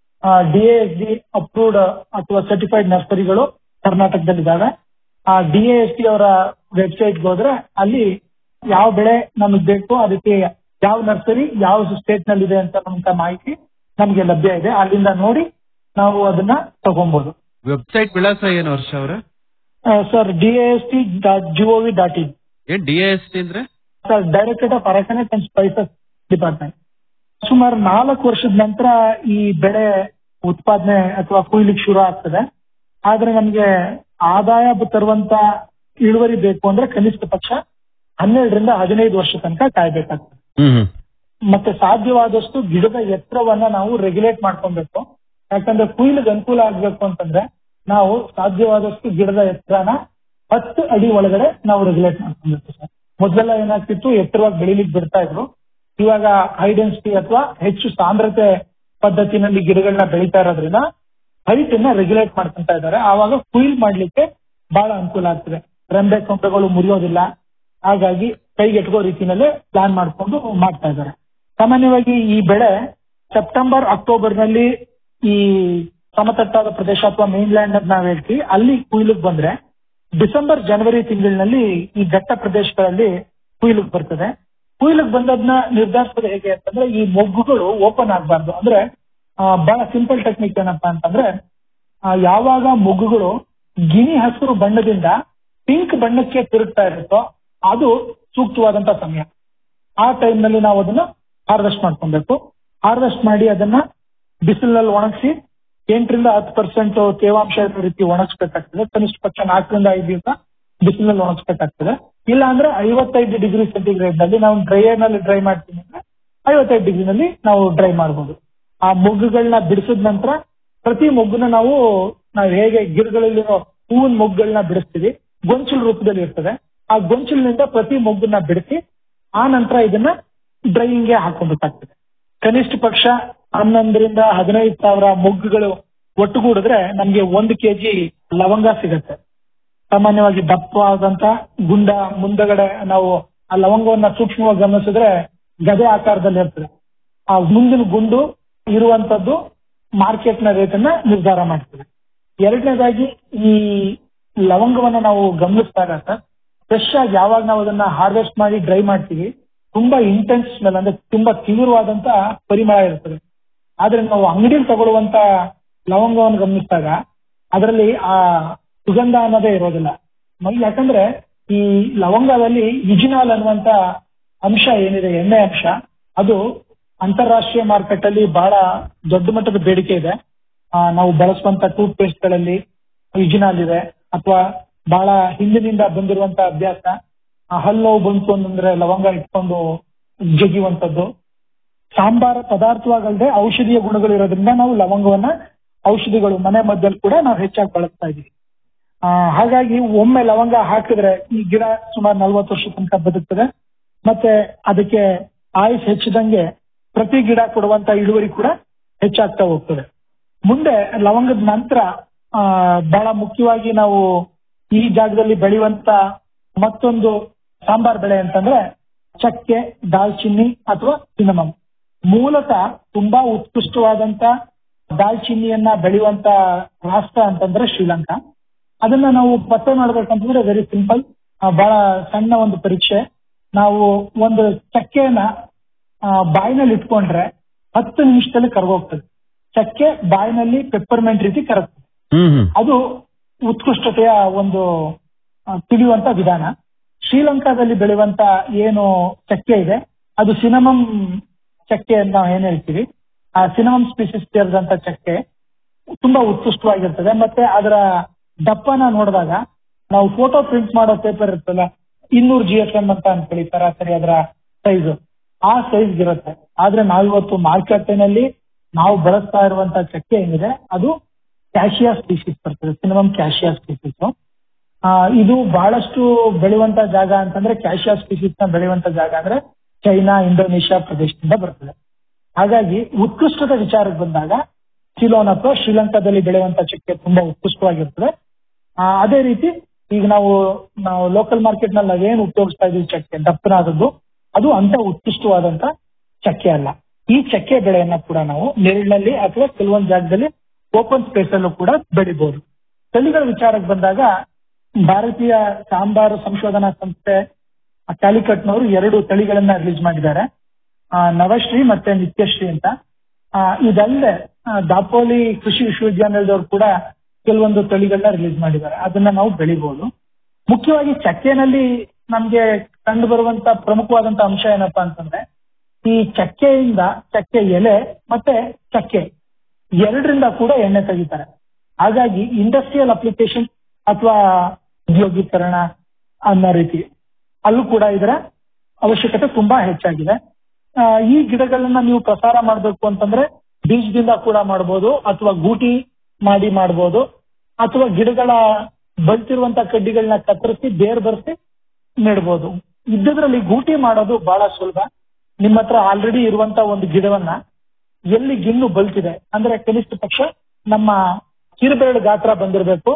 ಡಿ ಎಸ್ ಡಿ ಅಪ್ರೂವ್ಡ್ ಅಥವಾ ಸರ್ಟಿಫೈಡ್ ನರ್ಸರಿಗಳು ಕರ್ನಾಟಕದಲ್ಲಿದ್ದಾವೆ ಆ ಡಿ ಎಸ್ ಟಿ ಅವರ ವೆಬ್ಸೈಟ್ಗೆ ಹೋದ್ರೆ ಅಲ್ಲಿ ಯಾವ ಬೆಳೆ ನಮಗೆ ಬೇಕು ಅದಕ್ಕೆ ಯಾವ ನರ್ಸರಿ ಯಾವ ಸ್ಟೇಟ್ ನಲ್ಲಿ ಇದೆ ಅಂತ ನಮ್ಗೆ ಮಾಹಿತಿ ನಮ್ಗೆ ಲಭ್ಯ ಇದೆ ಅಲ್ಲಿಂದ ನೋಡಿ ನಾವು ಅದನ್ನ ತಗೊಬಹುದು ವೆಬ್ಸೈಟ್ ವಿಳಾಸ ಏನು ವರ್ಷ ಅವರ sir D S T dot gov dot in ಏನ್ ಡಿ ಎಸ್ ಟಿ ಅಂದ್ರೆ sir directorate of arecanut and spices department ಸುಮಾರು ನಾಲ್ಕು ವರ್ಷದ ನಂತರ ಈ ಬೆಳೆ ಉತ್ಪಾದನೆ ಅಥವಾ ಕುಯ್ಲಿಕ್ಕೆ ಶುರು ಆಗ್ತದೆ ಆದ್ರೆ ನಮ್ಗೆ ಆದಾಯ ತರುವಂತ ಇಳುವರಿ ಬೇಕು ಅಂದ್ರೆ ಕನಿಷ್ಠ ಪಕ್ಷ ಹನ್ನೆರಡರಿಂದ ಹದಿನೈದು ವರ್ಷ ತನಕ ಕಾಯ್ಬೇಕಾಗ್ತದೆ ಹ್ಮ್ ಮತ್ತೆ ಸಾಧ್ಯವಾದಷ್ಟು ಗಿಡದ ಎತ್ತರವನ್ನ ನಾವು ರೆಗ್ಯುಲೇಟ್ ಮಾಡ್ಕೊಬೇಕು ಯಾಕಂದ್ರೆ ಕುಯ್ಲಿಗೆ ಅನುಕೂಲ ಆಗ್ಬೇಕು ಅಂತಂದ್ರೆ ನಾವು ಸಾಧ್ಯವಾದಷ್ಟು ಗಿಡದ ಎತ್ತರನ ಹತ್ತು ಅಡಿ ಒಳಗಡೆ ನಾವು ರೆಗ್ಯುಲೇಟ್ ಮಾಡ್ಕೊಬೇಕು ಸರ್ ಮೊದಲೆಲ್ಲ ಏನಾಗ್ತಿತ್ತು ಎತ್ತರವಾಗಿ ಬೆಳಿಲಿಕ್ಕೆ ಬಿಡ್ತಾ ಇದ್ರು ಇವಾಗ ಹೈ ಡೆನ್ಸಿಟಿ ಅಥವಾ ಹೆಚ್ಚು ಸಾಂದ್ರತೆ ಪದ್ಧತಿನಲ್ಲಿ ಗಿಡಗಳನ್ನ ಬೆಳೀತಾ ಇರೋದ್ರಿಂದ ಹೈಟ್ ಅನ್ನ ರೆಗ್ಯುಲೇಟ್ ಮಾಡ್ಕೊಂತ ಇದ್ದಾರೆ ಆವಾಗ ಕುಯ್ಲ್ ಮಾಡ್ಲಿಕ್ಕೆ ಬಹಳ ಅನುಕೂಲ ಆಗ್ತದೆ ರೆಂಬೆ ಕೊಂಬೆಗಳು ಮುರಿಯೋದಿಲ್ಲ ಹಾಗಾಗಿ ಕೈಗೆಟುಕೋ ರೀತಿನಲ್ಲೇ ಪ್ಲಾನ್ ಮಾಡ್ಕೊಂಡು ಮಾಡ್ತಾ ಇದ್ದಾರೆ ಸಾಮಾನ್ಯವಾಗಿ ಈ ಬೆಳೆ ಸೆಪ್ಟೆಂಬರ್ ಅಕ್ಟೋಬರ್ ನಲ್ಲಿ ಈ ಸಮತಟ್ಟಾದ ಪ್ರದೇಶ ಅಥವಾ ಮೇನ್ಲ್ಯಾಂಡ್ ಅಂತ ನಾವ್ ಹೇಳ್ತೀವಿ ಅಲ್ಲಿ ಕುಯ್ಲಿಗೆ ಬಂದ್ರೆ ಡಿಸೆಂಬರ್ ಜನವರಿ ತಿಂಗಳಿನಲ್ಲಿ ಈ ಘಟ್ಟ ಪ್ರದೇಶಗಳಲ್ಲಿ ಕುಯ್ಲಿಗೆ ಬರ್ತದೆ ಕುಯ್ಲಿಗೆ ಬಂದದ್ನ ನಿರ್ಧರಿಸೋದು ಹೇಗೆ ಅಂತಂದ್ರೆ ಈ ಮೊಗ್ಗುಗಳು ಓಪನ್ ಆಗಬಾರ್ದು ಅಂದ್ರೆ ಆ, ಬಹಳ ಸಿಂಪಲ್ ಟೆಕ್ನಿಕ್ ಏನಪ್ಪಾ ಅಂತಂದ್ರೆ ಆ, ಯಾವಾಗ ಮೊಗ್ಗುಗಳು ಗಿನಿ ಹಸಿರು ಬಣ್ಣದಿಂದ ಪಿಂಕ್ ಬಣ್ಣಕ್ಕೆ ತಿರುಗ್ತಾ ಇರುತ್ತೋ ಅದು ಸೂಕ್ತವಾದಂತ ಸಮಯ ಆ ಟೈಮ್ ನಲ್ಲಿ ನಾವು ಅದನ್ನ ಹಾರ್ವೆಸ್ಟ್ ಮಾಡ್ಕೊಬೇಕು ಹಾರ್ವೆಸ್ಟ್ ಮಾಡಿ ಅದನ್ನ ಬಿಸಿಲಿನಲ್ಲಿ ಒಣಗಿಸಿ ಎಂಟರಿಂದ ಹತ್ತು ಪರ್ಸೆಂಟ್ ತೇವಾಂಶ ಇರೋ ರೀತಿ ಒಣಗಿಸ್ಬೇಕಾಗ್ತದೆ ಕನಿಷ್ಠ ಪಕ್ಷ ನಾಲ್ಕರಿಂದ ಐದು ದಿವಸ ಬಿಸಿಲಿನಲ್ಲಿ ಒಣಗಿಸ್ಬೇಕಾಗ್ತದೆ ಇಲ್ಲ ಅಂದ್ರೆ ಐವತ್ತೈದು ಡಿಗ್ರಿ ಸೆಂಟಿಗ್ರೇಡ್ ನಲ್ಲಿ ನಾವು ಡ್ರೈಯರ್ ನಲ್ಲಿ ಡ್ರೈ ಮಾಡ್ತೀವಿ ಅಂದ್ರೆ ಐವತ್ತೈದು ಡಿಗ್ರಿನಲ್ಲಿ ನಾವು ಡ್ರೈ ಮಾಡಬಹುದು ಆ ಮೊಗ್ಗುಗಳನ್ನ ಬಿಡಿಸಿದ ನಂತರ ಪ್ರತಿ ಮೊಗ್ಗುನ ನಾವು ನಾವು ಹೇಗೆ ಗಿಡಗಳಲ್ಲಿರೋ ಹೂವಿನ ಮೊಗ್ಗುಗಳನ್ನ ಬಿಡಿಸ್ತೀವಿ ಗೊಂಚಲು ರೂಪದಲ್ಲಿ ಇರ್ತದೆ ಆ ಗೊಂಚಲಿನಿಂದ ಪ್ರತಿ ಮೊಗ್ಗನ್ನ ಬಿಡಿಸಿ ಆ ನಂತರ ಇದನ್ನ ಡ್ರೈಯಿಂಗ್ಗೆ ಹಾಕೊಬೇಕಾಗ್ತದೆ ಕನಿಷ್ಠ ಪಕ್ಷ ಹನ್ನೊಂದರಿಂದ ಹದಿನೈದು ಸಾವಿರ ಮೊಗ್ಗುಗಳು ಒಟ್ಟುಗೂಡಿದ್ರೆ ನಮ್ಗೆ ಒಂದು ಕೆಜಿ ಲವಂಗ ಸಿಗತ್ತೆ ಸಾಮಾನ್ಯವಾಗಿ ದಪ್ಪ ಆದಂತ ಗುಂಡ ಮುಂದಗಡೆ ನಾವು ಆ ಲವಂಗವನ್ನ ಸೂಕ್ಷ್ಮವಾಗಿ ಗಮನಿಸಿದ್ರೆ ಗದೆ ಆಕಾರದಲ್ಲಿ ಇರ್ತದೆ ಆ ಮುಂದಿನ ಗುಂಡು ಇರುವಂತದ್ದು ಮಾರ್ಕೆಟ್ ನ ರೇಟ್ ಅನ್ನ ನಿರ್ಧಾರ ಮಾಡ್ತದೆ ಎರಡನೇದಾಗಿ ಈ ಲವಂಗವನ್ನ ನಾವು ಗಮನಿಸಿದಾಗ ಸರ್ ಫ್ರೆಶ್ ಆಗಿ ಯಾವಾಗ ನಾವು ಅದನ್ನ ಹಾರ್ವೆಸ್ಟ್ ಮಾಡಿ ಡ್ರೈ ಮಾಡ್ತೀವಿ ತುಂಬಾ ಇಂಟೆನ್ಸ್ ಸ್ಮೆಲ್ ಅಂದ್ರೆ ತುಂಬಾ ತೀವ್ರವಾದಂತ ಪರಿಮಳ ಇರ್ತದೆ ಆದ್ರೆ ನಾವು ಅಂಗಡಿಯಲ್ಲಿ ತಗೊಳ್ಳುವಂತ ಲವಂಗವನ್ನು ಗಮನಿಸಿದಾಗ ಅದರಲ್ಲಿ ಆ ಸುಗಂಧ ಅನ್ನೋದೇ ಇರೋದಿಲ್ಲ ಮ- ಯಾಕಂದ್ರೆ ಈ ಲವಂಗದಲ್ಲಿ ಇಜಿನಾಲ್ ಅನ್ನುವಂತ ಅಂಶ ಏನಿದೆ ಎಣ್ಣೆ ಅಂಶ ಅದು ಅಂತಾರಾಷ್ಟ್ರೀಯ ಮಾರ್ಕೆಟ್ ಅಲ್ಲಿ ಬಹಳ ದೊಡ್ಡ ಮಟ್ಟದ ಬೇಡಿಕೆ ಇದೆ ಆ, ನಾವು ಬಳಸುವಂತ ಟೂತ್ ಪೇಸ್ಟ್ ಗಳಲ್ಲಿ ಇಜಿನಾಲ್ ಇದೆ ಅಥವಾ ಬಹಳ ಹಿಂದಿನಿಂದ ಬಂದಿರುವಂತ ಅಭ್ಯಾಸ ಆ, ಹಲ್ಲು ನೋವು ಬಂತು ಅಂತಂದ್ರೆ ಲವಂಗ ಇಟ್ಕೊಂಡು ಜಗಿಯುವಂತದ್ದು ಸಾಂಬಾರ ಪದಾರ್ಥವಾಗಲ್ದೆ ಔಷಧೀಯ ಗುಣಗಳು ಇರೋದ್ರಿಂದ ನಾವು ಲವಂಗವನ್ನ ಔಷಧಿಗಳು ಮನೆ ಮದ್ದಲ್ಲಿ ಕೂಡ ನಾವು ಹೆಚ್ಚಾಗಿ ಬಳಸ್ತಾ ಇದೀವಿ ಆ, ಹಾಗಾಗಿ ಒಮ್ಮೆ ಲವಂಗ ಹಾಕಿದ್ರೆ ಈ ಗಿಡ ಸುಮಾರು ನಲ್ವತ್ತು ವರ್ಷ ತನಕ ಬದುಕ್ತದೆ ಮತ್ತೆ ಅದಕ್ಕೆ ಆಯುಸ್ ಹೆಚ್ಚಿದಂಗೆ ಪ್ರತಿ ಗಿಡ ಕೊಡುವಂತ ಇಳುವರಿ ಕೂಡ ಹೆಚ್ಚಾಗ್ತಾ ಹೋಗ್ತದೆ ಮುಂದೆ ಲವಂಗದ ನಂತರ ಆ, ಬಹಳ ಮುಖ್ಯವಾಗಿ ನಾವು ಈ ಜಾಗದಲ್ಲಿ ಬೆಳೆಯುವಂತ ಮತ್ತೊಂದು ಸಾಂಬಾರ್ ಬೆಳೆ ಅಂತಂದ್ರೆ ಚಕ್ಕೆ ದಾಲ್ಚಿನ್ನಿ ಅಥವಾ ಸಿನಮಮ್ ಮೂಲತಃ ತುಂಬಾ ಉತ್ಕೃಷ್ಟವಾದಂತ ದಾಲ್ಚಿನ್ನಿಯನ್ನ ಬೆಳೆಯುವಂತ ರಾಷ್ಟ್ರ ಅಂತಂದ್ರೆ ಶ್ರೀಲಂಕಾ ಅದನ್ನ ನಾವು ಪತ್ತೆ ಮಾಡ್ಬೇಕಂತಂದ್ರೆ ವೆರಿ ಸಿಂಪಲ್ ಬಹಳ ಸಣ್ಣ ಒಂದು ಪರೀಕ್ಷೆ ನಾವು ಒಂದು ಚಕ್ಕೆಯನ್ನ ಆ, ಬಾಯಿನಲ್ಲಿ ಇಟ್ಕೊಂಡ್ರೆ ಹತ್ತು ನಿಮಿಷದಲ್ಲಿ ಕರಗೋಗ್ತದೆ ಚಕ್ಕೆ ಬಾಯಿನಲ್ಲಿ ಪೆಪ್ಪರ್ಮೆಂಟ್ ರೀತಿ ಕರಗ್ತದೆ ಅದು ಉತ್ಕೃಷ್ಟತೆಯ ಒಂದು ಆ, ತಿಳಿಯುವಂತ ವಿಧಾನ ಶ್ರೀಲಂಕಾದಲ್ಲಿ ಬೆಳೆಯುವಂತ ಏನು ಚಕ್ಕೆ ಇದೆ ಅದು ಸಿನಮಮ್ ಚಕ್ಕೆ ಅಂತ ನಾವು ಏನ್ ಹೇಳ್ತೀವಿ ಆ ಸಿನಮಮ್ ಸ್ಪೀಸಿಸ್ ಸೇರಿದಂತ ಚಕ್ಕೆ ತುಂಬಾ ಉತ್ಕೃಷ್ಟವಾಗಿರ್ತದೆ ಮತ್ತೆ ಅದರ ದಪ್ಪನ ನೋಡಿದಾಗ ನಾವು ಫೋಟೋ ಪ್ರಿಂಟ್ ಮಾಡೋ ಪೇಪರ್ ಇರ್ತಲ್ಲ ಇನ್ನೂರು ಜಿ ಎಫ್ ಎಂ ಅಂತ ಅನ್ಕೊಳ್ಳಿ ಸರಾಸರಿ ಅದರ ಸೈಜ್ ಆ ಸೈಜ್ ಇರುತ್ತೆ ಆದ್ರೆ ನಾವಿವತ್ತು ಮಾರುಕಟ್ಟೆನಲ್ಲಿ ನಾವು ಬಳಸ್ತಾ ಇರುವಂತ ಚಕ್ಕೆ ಏನಿದೆ ಅದು ಕ್ಯಾಶಿಯಾ ಸ್ಪೀಶೀಸ್ ಬರ್ತದೆ ಸಿನಿಮಮ್ ಕ್ಯಾಶಿಯಾ ಸ್ಪೀಶೀಸ್ ಇದು ಬಹಳಷ್ಟು ಬೆಳೆಯುವಂತ ಜಾಗ ಅಂತಂದ್ರೆ ಕ್ಯಾಶಿಯಾ ಸ್ಪೀಶೀಸ್ ನ ಬೆಳೆಯುವಂತ ಜಾಗ ಅಂದ್ರೆ ಚೈನಾ ಇಂಡೋನೇಷ್ಯಾ ಪ್ರದೇಶದಿಂದ ಬರ್ತದೆ ಹಾಗಾಗಿ ಉತ್ಕೃಷ್ಟತೆ ವಿಚಾರಕ್ಕೆ ಬಂದಾಗ ಸಿಲೋನ್ ಅಥವಾ ಶ್ರೀಲಂಕಾದಲ್ಲಿ ಬೆಳೆಯುವಂತ ಚಕ್ಕೆ ತುಂಬಾ ಉತ್ಕೃಷ್ಟವಾಗಿರ್ತದೆ ಆ, ಅದೇ ರೀತಿ ಈಗ ನಾವು ನಾವು ಲೋಕಲ್ ಮಾರ್ಕೆಟ್ ನಲ್ಲಿ ನಾವೇನು ಉಪಯೋಗಿಸ್ತಾ ಇದೀವಿ ಚಕ್ಕೆ ದಪ್ಪನಾದದ್ದು ಅದು ಅಂತ ಉತ್ಕೃಷ್ಟವಾದಂತ ಚಕ್ಕೆ ಅಲ್ಲ ಈ ಚಕ್ಕೆ ಬೆಳೆಯನ್ನ ಕೂಡ ನಾವು ನೆರಳಿನಲ್ಲಿ ಅಥವಾ ಕೆಲವೊಂದು ಜಾಗದಲ್ಲಿ ಓಪನ್ ಸ್ಪೇಸ್ ಅಲ್ಲೂ ಕೂಡ ಬೆಳಿಬಹುದು ತಳಿಗಳ ವಿಚಾರಕ್ಕೆ ಬಂದಾಗ ಭಾರತೀಯ ಸಾಂಬಾರು ಸಂಶೋಧನಾ ಸಂಸ್ಥೆ ಕ್ಯಾಲಿಕಟ್ನವರು ಎರಡು ತಳಿಗಳನ್ನ ರಿಲೀಸ್ ಮಾಡಿದ್ದಾರೆ ಆ, ನವಶ್ರೀ ಮತ್ತೆ ನಿತ್ಯಶ್ರೀ ಅಂತ ಆ, ಇದಲ್ಲದೆ ಆ, ದಾಪೋಲಿ ಕೃಷಿ ವಿಶ್ವವಿದ್ಯಾನಿಲಯದವರು ಕೂಡ ಕೆಲವೊಂದು ತಳಿಗಳನ್ನ ರಿಲೀಸ್ ಮಾಡಿದ್ದಾರೆ ಅದನ್ನ ನಾವು ಬೆಳಿಬಹುದು ಮುಖ್ಯವಾಗಿ ಚಕ್ಕೆನಲ್ಲಿ ನಮ್ಗೆ ಕಂಡು ಬರುವಂತ ಪ್ರಮುಖವಾದಂತ ಅಂಶ ಏನಪ್ಪಾ ಅಂತಂದ್ರೆ ಈ ಚಕ್ಕೆಯಿಂದ ಚಕ್ಕೆ ಎಲೆ ಮತ್ತೆ ಚಕ್ಕೆ ಎರಡರಿಂದ ಕೂಡ ಎಣ್ಣೆ ತೆಗಿತಾರೆ ಹಾಗಾಗಿ ಇಂಡಸ್ಟ್ರಿಯಲ್ ಅಪ್ಲಿಕೇಶನ್ ಅಥವಾ ಉದ್ಯೋಗೀಕರಣ ಅನ್ನೋ ರೀತಿ ಅಲ್ಲೂ ಕೂಡ ಇದರ ಅವಶ್ಯಕತೆ ತುಂಬಾ ಹೆಚ್ಚಾಗಿದೆ ಆ, ಈ ಗಿಡಗಳನ್ನ ನೀವು ಪ್ರಸಾರ ಮಾಡಬೇಕು ಅಂತಂದ್ರೆ ಬೀಜದಿಂದ ಕೂಡ ಮಾಡಬಹುದು ಅಥವಾ ಗೂಟಿ ಮಾಡಿ ಮಾಡಬಹುದು ಅಥವಾ ಗಿಡಗಳ ಬಲ್ತಿರುವಂತ ಕಡ್ಡಿಗಳನ್ನ ಕತ್ತರಿಸಿ ಬೇರ್ ಬರ್ಸಿ ನೆಡ್ಬೋದು ಇದ್ದದ್ರಲ್ಲಿ ಗೂಟಿ ಮಾಡೋದು ಬಹಳ ಸುಲಭ ನಿಮ್ಮ ಹತ್ರ ಆಲ್ರೆಡಿ ಇರುವಂತ ಒಂದು ಗಿಡವನ್ನ ಎಲ್ಲಿ ಗಿಣ್ಣು ಬಲ್ತಿದೆ ಅಂದ್ರೆ ಕನಿಷ್ಠ ಪಕ್ಷ ನಮ್ಮ ಕಿರುಬೆರಳು ಗಾತ್ರ ಬಂದಿರಬೇಕು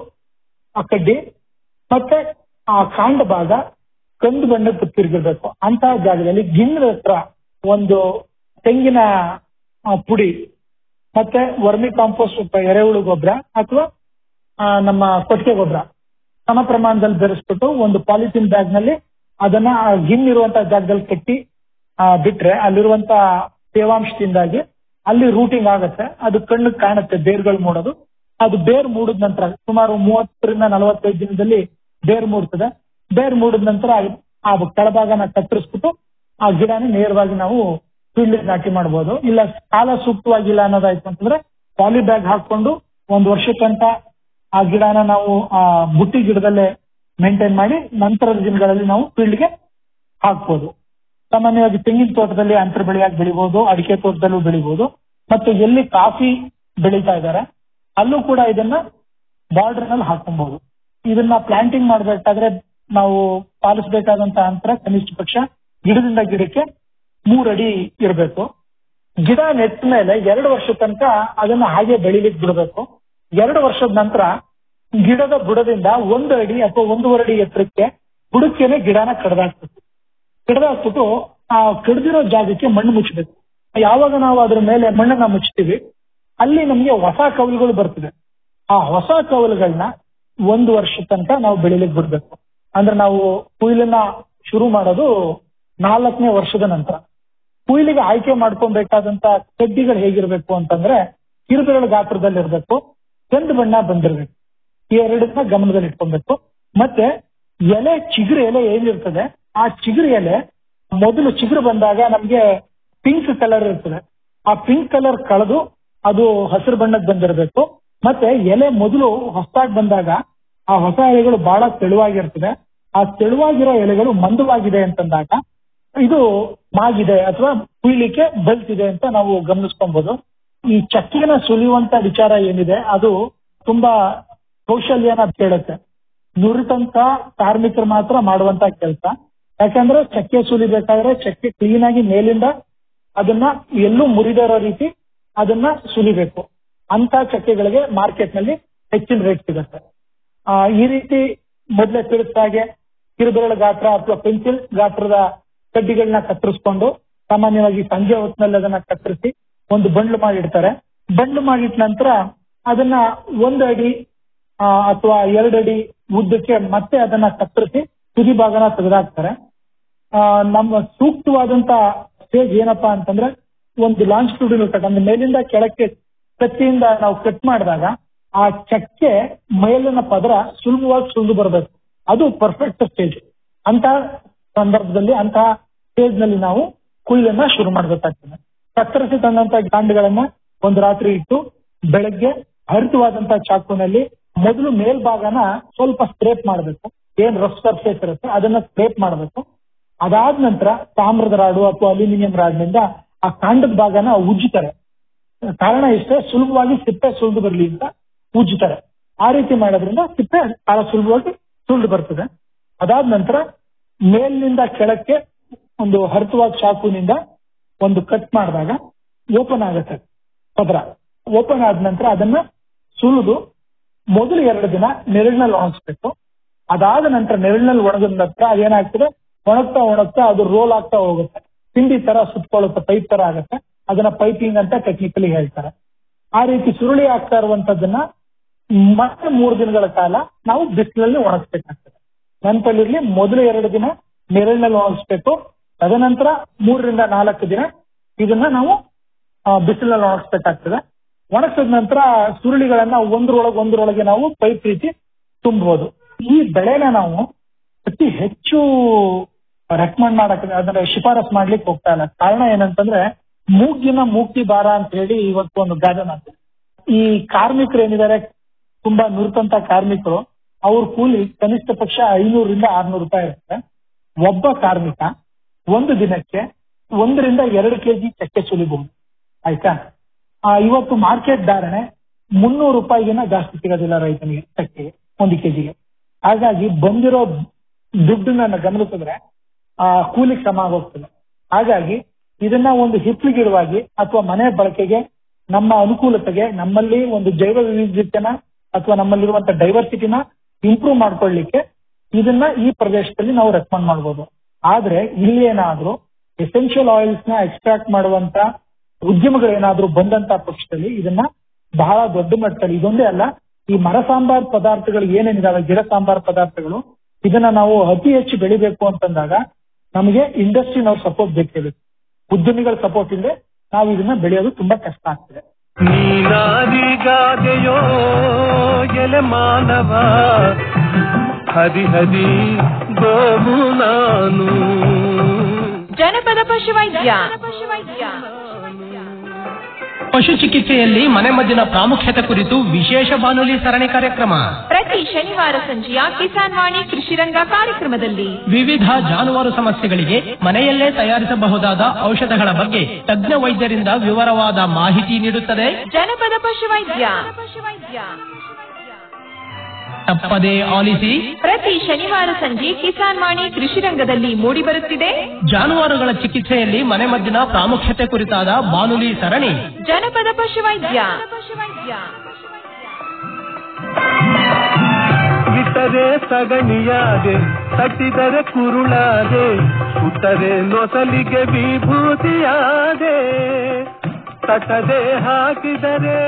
ಆ ಕಡ್ಡಿ ಮತ್ತೆ ಆ ಕಾಂಡ ಭಾಗ ಕಂದು ಬಣ್ಣಕ್ಕೆ ತಿರುಗಿರ್ಬೇಕು ಅಂತಹ ಜಾಗದಲ್ಲಿ ಗಿಣ್ಣದ ಹತ್ರ ಒಂದು ತೆಂಗಿನ ಆ, ಪುಡಿ ಮತ್ತೆ ವರ್ಮಿ ಕಾಂಪೋಸ್ಟ್ ಎರೆಹುಳು ಗೊಬ್ಬರ ಅಥವಾ ಆ, ನಮ್ಮ ಕೊಟ್ಟಿಗೆ ಗೊಬ್ಬರ ಸಮ ಪ್ರಮಾಣದಲ್ಲಿ ಬೆರೆಸ್ಬಿಟ್ಟು ಒಂದು ಪಾಲಿಥಿನ್ ಬ್ಯಾಗ್ ನಲ್ಲಿ ಅದನ್ನ ಆ ಗಿಣ್ಣಿರುವಂತ ಜಾಗದಲ್ಲಿ ಕಟ್ಟಿ ಆ, ಬಿಟ್ರೆ ಅಲ್ಲಿರುವಂತ ತೇವಾಂಶದಿಂದಾಗಿ ಅಲ್ಲಿ ರೂಟಿಂಗ್ ಆಗುತ್ತೆ ಅದು ಕಣ್ಣಿಗೆ ಕಾಣುತ್ತೆ ಬೇರ್ಗಳು ಮೂಡೋದು ಅದು ಬೇರ್ ಮೂಡಿದ ನಂತರ ಸುಮಾರು ಮೂವತ್ತರಿಂದ ನಲವತ್ತೈದು ದಿನದಲ್ಲಿ ಬೇರ್ ಮೂಡ್ತದೆ ಬೇರ್ ಮೂಡಿದ ನಂತರ ಆ ಕೆಳಭಾಗನ ಕತ್ತರಿಸ್ಬಿಟ್ಟು ಆ ಗಿಡನ ನೇರವಾಗಿ ನಾವು ಫೀಲ್ಡ್ ನಾಟಿ ಮಾಡಬಹುದು ಇಲ್ಲ ಕಾಲ ಸೂಕ್ತವಾಗಿಲ್ಲ ಅನ್ನೋದಾಯ್ತು ಅಂತಂದ್ರೆ ಪಾಲಿ ಬ್ಯಾಗ್ ಹಾಕೊಂಡು ಒಂದು ವರ್ಷ ತನಕ ಆ ಗಿಡನ ನಾವು ಆ ಬುಟ್ಟಿ ಗಿಡದಲ್ಲೇ ಮೇಂಟೈನ್ ಮಾಡಿ ನಂತರದ ದಿನಗಳಲ್ಲಿ ನಾವು ಫೀಲ್ಡ್ಗೆ ಹಾಕ್ಬೋದು ಸಾಮಾನ್ಯವಾಗಿ ತೆಂಗಿನ ತೋಟದಲ್ಲಿ ಅಂತರ ಬೆಳೆಯಾಗಿ ಬೆಳಿಬಹುದು ಅಡಿಕೆ ತೋಟದಲ್ಲೂ ಬೆಳಿಬಹುದು ಮತ್ತು ಎಲ್ಲಿ ಕಾಫಿ ಬೆಳೀತಾ ಇದ್ದಾರೆ ಅಲ್ಲೂ ಕೂಡ ಇದನ್ನ ಬಾರ್ಡರ್ ನಲ್ಲಿ ಹಾಕೊಬಹುದು ಇದನ್ನ ಪ್ಲಾಂಟಿಂಗ್ ಮಾಡಬೇಕಾದ್ರೆ ನಾವು ಪಾಲಿಸಬೇಕಾದಂತ ಅಂತರ ಕನಿಷ್ಠ ಪಕ್ಷ ಗಿಡದಿಂದ ಗಿಡಕ್ಕೆ ಮೂರಡಿ ಇರಬೇಕು ಗಿಡ ನೆಟ್ಟ ಮೇಲೆ ಎರಡು ವರ್ಷ ತನಕ ಅದನ್ನ ಹಾಗೆ ಬೆಳಿಲಿಕ್ಕೆ ಬಿಡಬೇಕು ಎರಡು ವರ್ಷದ ನಂತರ ಗಿಡದ ಬುಡದಿಂದ ಒಂದು ಅಡಿ ಅಥವಾ ಒಂದೂವರೆ ಅಡಿ ಎತ್ತರಕ್ಕೆ ಬುಡಕ್ಕೇನೆ ಗಿಡನ ಕಡ್ದಾಕ್ಬೇಕು ಕಡ್ದಾಕ್ಬಿಟ್ಟು ಆ ಕಡ್ದಿರೋ ಜಾಗಕ್ಕೆ ಮಣ್ಣು ಮುಚ್ಚಬೇಕು ಯಾವಾಗ ನಾವು ಅದ್ರ ಮೇಲೆ ಮಣ್ಣನ್ನ ಮುಚ್ತೀವಿ ಅಲ್ಲಿ ನಮ್ಗೆ ಹೊಸ ಕವಲುಗಳು ಬರ್ತದೆ ಆ ಹೊಸ ಕವಲುಗಳನ್ನ ಒಂದು ವರ್ಷ ತನಕ ನಾವು ಬೆಳಿಲಿಕ್ಕೆ ಬಿಡ್ಬೇಕು ಅಂದ್ರೆ ನಾವು ಕುಯ್ಲನ್ನ ಶುರು ಮಾಡೋದು ನಾಲ್ಕನೇ ವರ್ಷದ ನಂತರ ಕುಯ್ಲಿಗೆ ಆಯ್ಕೆ ಮಾಡ್ಕೊಬೇಕಾದಂತ ಕಡ್ಡಿಗಳು ಹೇಗಿರ್ಬೇಕು ಅಂತಂದ್ರೆ ಕಿರುಬೆರಳು ಗಾತ್ರದಲ್ಲಿ ಇರಬೇಕು ಕಂದು ಬಣ್ಣ ಬಂದಿರ್ಬೇಕು ಈ ಎರಡನ್ನ ಗಮನದಲ್ಲಿ ಇಟ್ಕೊಬೇಕು ಮತ್ತೆ ಎಲೆ ಚಿಗುರು ಎಲೆ ಏನಿರ್ತದೆ ಆ ಚಿಗುರು ಎಲೆ ಮೊದಲು ಚಿಗುರು ಬಂದಾಗ ನಮ್ಗೆ ಪಿಂಕ್ ಕಲರ್ ಇರ್ತದೆ ಆ ಪಿಂಕ್ ಕಲರ್ ಕಳೆದು ಅದು ಹಸಿರು ಬಣ್ಣಕ್ಕೆ ಬಂದಿರಬೇಕು ಮತ್ತೆ ಎಲೆ ಮೊದಲು ಹೊಸದಾಗಿ ಬಂದಾಗ ಆ ಹೊಸ ಎಲೆಗಳು ಬಹಳ ತೆಳುವಾಗಿರ್ತದೆ ಆ ತೆಳುವಾಗಿರೋ ಎಲೆಗಳು ಮಂದವಾಗಿದೆ ಅಂತಂದಾಗ ಇದು ಮಾಗಿದೆ ಅಥವಾ ಕುಯ್ಲಿಕ್ಕೆ ಬಲ್ತಿದೆ ಅಂತ ನಾವು ಗಮನಿಸ್ಕೊಬಹುದು ಈ ಚಕ್ಕಿನ ಸುಲಿಯುವಂತ ವಿಚಾರ ಏನಿದೆ ಅದು ತುಂಬಾ ಕೌಶಲ್ಯನ ಕೇಳುತ್ತೆ ನುರಿತಂತ ಕಾರ್ಮಿಕರು ಮಾತ್ರ ಮಾಡುವಂತ ಕೆಲಸ ಯಾಕಂದ್ರೆ ಚಕ್ಕೆ ಸುಲಿಬೇಕಾದ್ರೆ ಚಕ್ಕೆ ಕ್ಲೀನ್ ಆಗಿ ಮೇಲಿಂದ ಅದನ್ನ ಎಲ್ಲೂ ಮುರಿದಿರೋ ರೀತಿ ಅದನ್ನ ಸುಲಿಬೇಕು ಅಂತ ಚಕ್ಕೆಗಳಿಗೆ ಮಾರ್ಕೆಟ್ ನಲ್ಲಿ ಹೆಚ್ಚಿನ ರೇಟ್ ಸಿಗುತ್ತೆ ಆ, ಈ ರೀತಿ ಮೊದಲೇ ತಿಳಿಸಿದ ಹಾಗೆ ಕಿರುಬೆರಳು ಗಾತ್ರ ಅಥವಾ ಪೆನ್ಸಿಲ್ ಗಾತ್ರದ ಕಡ್ಡಿಗಳನ್ನ ಕತ್ತರಿಸ್ಕೊಂಡು ಸಾಮಾನ್ಯವಾಗಿ ಸಂಜೆ ಹೊತ್ತಿನಲ್ಲಿ ಅದನ್ನ ಕತ್ತರಿಸಿ ಒಂದು ಬಂಡ್ಲು ಮಾಡಿಡ್ತಾರೆ ಬಂಡ್ಲು ಮಾಡಿಟ್ಟ ನಂತರ ಅದನ್ನ ಒಂದು ಅಡಿ ಆ, ಅಥವಾ ಎರಡು ಅಡಿ ಉದ್ದಕ್ಕೆ ಮತ್ತೆ ಅದನ್ನ ಕತ್ತರಿಸಿ ತುದಿ ಭಾಗನ ತೆಗೆದಾಕ್ತಾರೆ ಆ, ನಮ್ಮ ಸೂಕ್ತವಾದಂತ ಸ್ಟೇಜ್ ಏನಪ್ಪಾ ಅಂತಂದ್ರೆ ಒಂದು ಲಾಂಜಿಟ್ಯೂಡಿನಲ್ ಕಟ್ ಅಂದ್ರೆ ಮೇಲಿಂದ ಕೆಳಕ್ಕೆ ಕತ್ತಿಯಿಂದ ನಾವು ಕಟ್ ಮಾಡಿದಾಗ ಆ ಚಕ್ಕೆ ಮೇಲಿನ ಪದರ ಸುಲಭವಾಗಿ ಸುಲಿದು ಬರಬೇಕು ಅದು ಪರ್ಫೆಕ್ಟ್ ಸ್ಟೇಜ್ ಅಂತ ಸಂದರ್ಭದಲ್ಲಿ ಅಂತಹ ಸ್ಟೇಜ್ ನಲ್ಲಿ ನಾವು ಕುಯ್ಲನ್ನ ಶುರು ಮಾಡಬೇಕಾಗ್ತದೆ ಕತ್ತರಿಸಿ ತಂದಂತ ಕಾಂಡಗಳನ್ನ ಒಂದು ರಾತ್ರಿ ಇಟ್ಟು ಬೆಳಗ್ಗೆ ಹರಿತವಾದಂತ ಚಾಕುನಲ್ಲಿ ಮೊದಲು ಮೇಲ್ಭಾಗನ ಸ್ವಲ್ಪ ಸ್ಕ್ರೇಪ್ ಮಾಡಬೇಕು ಏನ್ ರಫ್ ಸರ್ಫೇಸ್ ಇರುತ್ತೆ ಅದನ್ನ ಸ್ಕ್ರೇಪ್ ಮಾಡಬೇಕು ಅದಾದ ನಂತರ ತಾಮ್ರದ ರಾಡು ಅಥವಾ ಅಲ್ಯೂಮಿನಿಯಂ ರಾಡ್ನಿಂದ ಆ ಕಾಂಡದ ಭಾಗನ ಉಜ್ಜುತ್ತಾರೆ ಕಾರಣ ಇಷ್ಟೇ ಸುಲಭವಾಗಿ ಸಿಪ್ಪೆ ಸುಲಿದು ಬರಲಿ ಅಂತ ಉಜ್ಜುತ್ತಾರೆ ಆ ರೀತಿ ಮಾಡೋದ್ರಿಂದ ಸಿಪ್ಪೆ ಬಹಳ ಸುಲಭವಾಗಿ ಸುಲಿದು ಬರ್ತದೆ ಅದಾದ ನಂತರ ಮೇಲಿನಿಂದ ಕೆಳಕ್ಕೆ ಒಂದು ಹರಿತವಾದ ಚಾಕುನಿಂದ ಒಂದು ಕಟ್ ಮಾಡಿದಾಗ ಓಪನ್ ಆಗುತ್ತೆ ಪದ್ರ ಓಪನ್ ಆದ ನಂತರ ಅದನ್ನ ಸುಲಿದು ಮೊದಲು ಎರಡು ದಿನ ನೆರಳಿನಲ್ಲಿ ಒಣಗಿಸ್ಬೇಕು ಅದಾದ ನಂತರ ನೆರಳಿನಲ್ಲಿ ಒಣಗಿದ ನಂತರ ಅದೇನಾಗ್ತದೆ ಒಣಗ್ತಾ ಒಣಗ್ತಾ ಅದು ರೋಲ್ ಆಗ್ತಾ ಹೋಗುತ್ತೆ ತಿಂಡಿ ತರ ಸುತ್ಕೊಳ್ಳುತ್ತೆ ಪೈಪ್ ತರ ಆಗುತ್ತೆ ಅದನ್ನ ಪೈಪಿಂಗ್ ಅಂತ ಟೆಕ್ನಿಕಲಿ ಹೇಳ್ತಾರೆ ಆ ರೀತಿ ಸುರುಳಿ ಆಗ್ತಾ ಇರುವಂತದ್ದನ್ನ ಮತ್ತೆ ಮೂರು ದಿನಗಳ ಕಾಲ ನಾವು ಬಿಸಿಲಲ್ಲಿ ಒಣಗಿಸ್ಬೇಕಾಗ್ತದೆ ನೆನಪಲ್ಲಿರ್ಲಿ ಮೊದಲು ಎರಡು ದಿನ ನೆರಳಿನಲ್ಲಿ ಒಣಗಿಸ್ಬೇಕು ತದನಂತರ ಮೂರರಿಂದ ನಾಲ್ಕು ದಿನ ಇದನ್ನ ನಾವು ಬಿಸಿಲಲ್ಲಿ ಒಣಗಿಸ್ಬೇಕಾಗ್ತದೆ ಒಣಗಿಸಿದ ನಂತರ ಸುರುಳಿಗಳನ್ನ ಒಂದ್ರೊಳಗೆ ಒಂದ್ರೊಳಗೆ ನಾವು ಪೈಪ್ ರೀತಿ ತುಂಬಬಹುದು ಈ ಬೆಳೆನ ನಾವು ಅತಿ ಹೆಚ್ಚು ರೆಕಮೆಂಡ್ ಮಾಡಕ್ ಅದನ್ನ ಶಿಫಾರಸ್ ಮಾಡ್ಲಿಕ್ಕೆ ಹೋಗ್ತಾ ಇಲ್ಲ ಕಾರಣ ಏನಂತಂದ್ರೆ ಮೂಗಿನ ಮೂಗ್ತಿ ಭಾರ ಅಂತ ಹೇಳಿ ಇವತ್ತು ಒಂದು ಗಾದೆ ಮಾತು ಈ ಕಾರ್ಮಿಕರು ಏನಿದ್ದಾರೆ ತುಂಬಾ ನುರಿತಂತ ಕಾರ್ಮಿಕರು ಅವ್ರ ಕೂಲಿ ಕನಿಷ್ಠ ಪಕ್ಷ ಐನೂರರಿಂದ ಆರ್ನೂರು ರೂಪಾಯಿ ಇರುತ್ತೆ ಒಬ್ಬ ಕಾರ್ಮಿಕ ಒಂದು ದಿನಕ್ಕೆ ಒಂದರಿಂದ ಎರಡು ಕೆಜಿ ಚಕ್ಕೆ ಸುಲಿಬಹುದು ಆಯ್ತಾ ಆ, ಇವತ್ತು ಮಾರ್ಕೆಟ್ ಧಾರಣೆ ಮುನ್ನೂರು ರೂಪಾಯಿಗಿನ ಜಾಸ್ತಿ ಸಿಗೋದಿಲ್ಲ ರೈತನಿಗೆ ಚಕ್ಕೆಗೆ ಒಂದು ಕೆಜಿಗೆ ಹಾಗಾಗಿ ಬಂದಿರೋ ದುಡ್ಡನ್ನ ಗಮನಿಸಿದ್ರೆ ಆ ಕೂಲಿಗೆ ಸಮ ಆಗೋಗ್ತದೆ ಹಾಗಾಗಿ ಇದನ್ನ ಒಂದು ಹಿಪ್ಲಿಗಿಡುವಾಗಿ ಅಥವಾ ಮನೆ ಬಳಕೆಗೆ ನಮ್ಮ ಅನುಕೂಲತೆಗೆ ನಮ್ಮಲ್ಲಿ ಒಂದು ಜೈವ ವಿವಿಧತೆನ ಅಥವಾ ನಮ್ಮಲ್ಲಿರುವಂತ ಡೈವರ್ಸಿಟಿನ ಇಂಪ್ರೂವ್ ಮಾಡ್ಕೊಳ್ಳಿಕ್ಕೆ ಇದನ್ನ ಈ ಪ್ರದೇಶದಲ್ಲಿ ನಾವು ರೆಕಮೆಂಡ್ ಮಾಡ್ಬೋದು ಆದ್ರೆ ಇಲ್ಲಿ ಏನಾದ್ರೂ ಎಸೆನ್ಷಿಯಲ್ ಆಯಿಲ್ಸ್ ನ ಎಕ್ಸ್ಟ್ರಾಕ್ಟ್ ಮಾಡುವಂತ ಉದ್ಯಮಗಳೇನಾದ್ರೂ ಬಂದಂತ ಪಕ್ಷದಲ್ಲಿ ಇದನ್ನ ಬಹಳ ದೊಡ್ಡ ಮಟ್ಟದಲ್ಲಿ ಇದೊಂದೇ ಅಲ್ಲ ಈ ಮರ ಸಾಂಬಾರ್ ಪದಾರ್ಥಗಳು ಏನೇನಿದಾವೆ ಗಿಡ ಸಾಂಬಾರ್ ಪದಾರ್ಥಗಳು ಇದನ್ನ ನಾವು ಅತಿ ಹೆಚ್ಚು ಬೆಳಿಬೇಕು ಅಂತಂದಾಗ ನಮಗೆ ಇಂಡಸ್ಟ್ರಿನವ್ರ ಸಪೋರ್ಟ್ ಬೇಕೇ ಬೇಕು ಉದ್ಯಮಿಗಳ ಸಪೋರ್ಟ್ ಇಲ್ಲದೆ ನಾವು ಇದನ್ನ ಬೆಳೆಯೋದು ತುಂಬಾ ಕಷ್ಟ ಆಗ್ತದೆ ನೀನಾದಿಗಾದೆಯೋ ಎಲೆ ಮಾನವ ಹರಿ ಹರಿ ಗೋವು ನಾನು ಜನಪದ ಪಶುವೈದ್ಯ ಪಶು ಚಿಕಿತ್ಸೆಯಲ್ಲಿ ಮನೆಮದ್ದಿನ ಪ್ರಾಮುಖ್ಯತೆ ಕುರಿತು ವಿಶೇಷ ಬಾನುಲಿ ಸರಣಿ ಕಾರ್ಯಕ್ರಮ ಪ್ರತಿ ಶನಿವಾರ ಸಂಜೆಯ ಕಿಸಾನ್ ವಾಣಿ ಕೃಷಿರಂಗ ಕಾರ್ಯಕ್ರಮದಲ್ಲಿ ವಿವಿಧ ಜಾನುವಾರು ಸಮಸ್ಯೆಗಳಿಗೆ ಮನೆಯಲ್ಲೇ ತಯಾರಿಸಬಹುದಾದ ಔಷಧಗಳ ಬಗ್ಗೆ ತಜ್ಞ ವೈದ್ಯರಿಂದ ವಿವರವಾದ ಮಾಹಿತಿ ನೀಡುತ್ತದೆ ಜನಪದ ಪಶುವೈದ್ಯ ತಪ್ಪದೇ ಆಲಿಸಿ ಪ್ರತಿ ಶನಿವಾರ ಸಂಜೆ ಕಿಸಾನ್ ವಾಣಿ ಕೃಷಿರಂಗದಲ್ಲಿ ಮೂಡಿಬರುತ್ತಿದೆ ಜಾನುವಾರುಗಳ ಚಿಕಿತ್ಸೆಯಲ್ಲಿ ಮನೆಮದ್ದಿನ ಪ್ರಾಮುಖ್ಯತೆ ಕುರಿತಾದ ಬಾನುಲಿ ಸರಣಿ ಜನಪದ ಪಶುವೈದ್ಯ ಇಟ್ಟರೆ ಸಗಣಿಯಾದೆ ತಟ್ಟಿದರೆ ಕುರುಳಾದೆ ಸುಟ್ಟರೆ ನೊಸಲಿಗೆ ವಿಭೂತಿಯಾದೆ ತಟ್ಟದೆ ಹಾಕಿದರೆ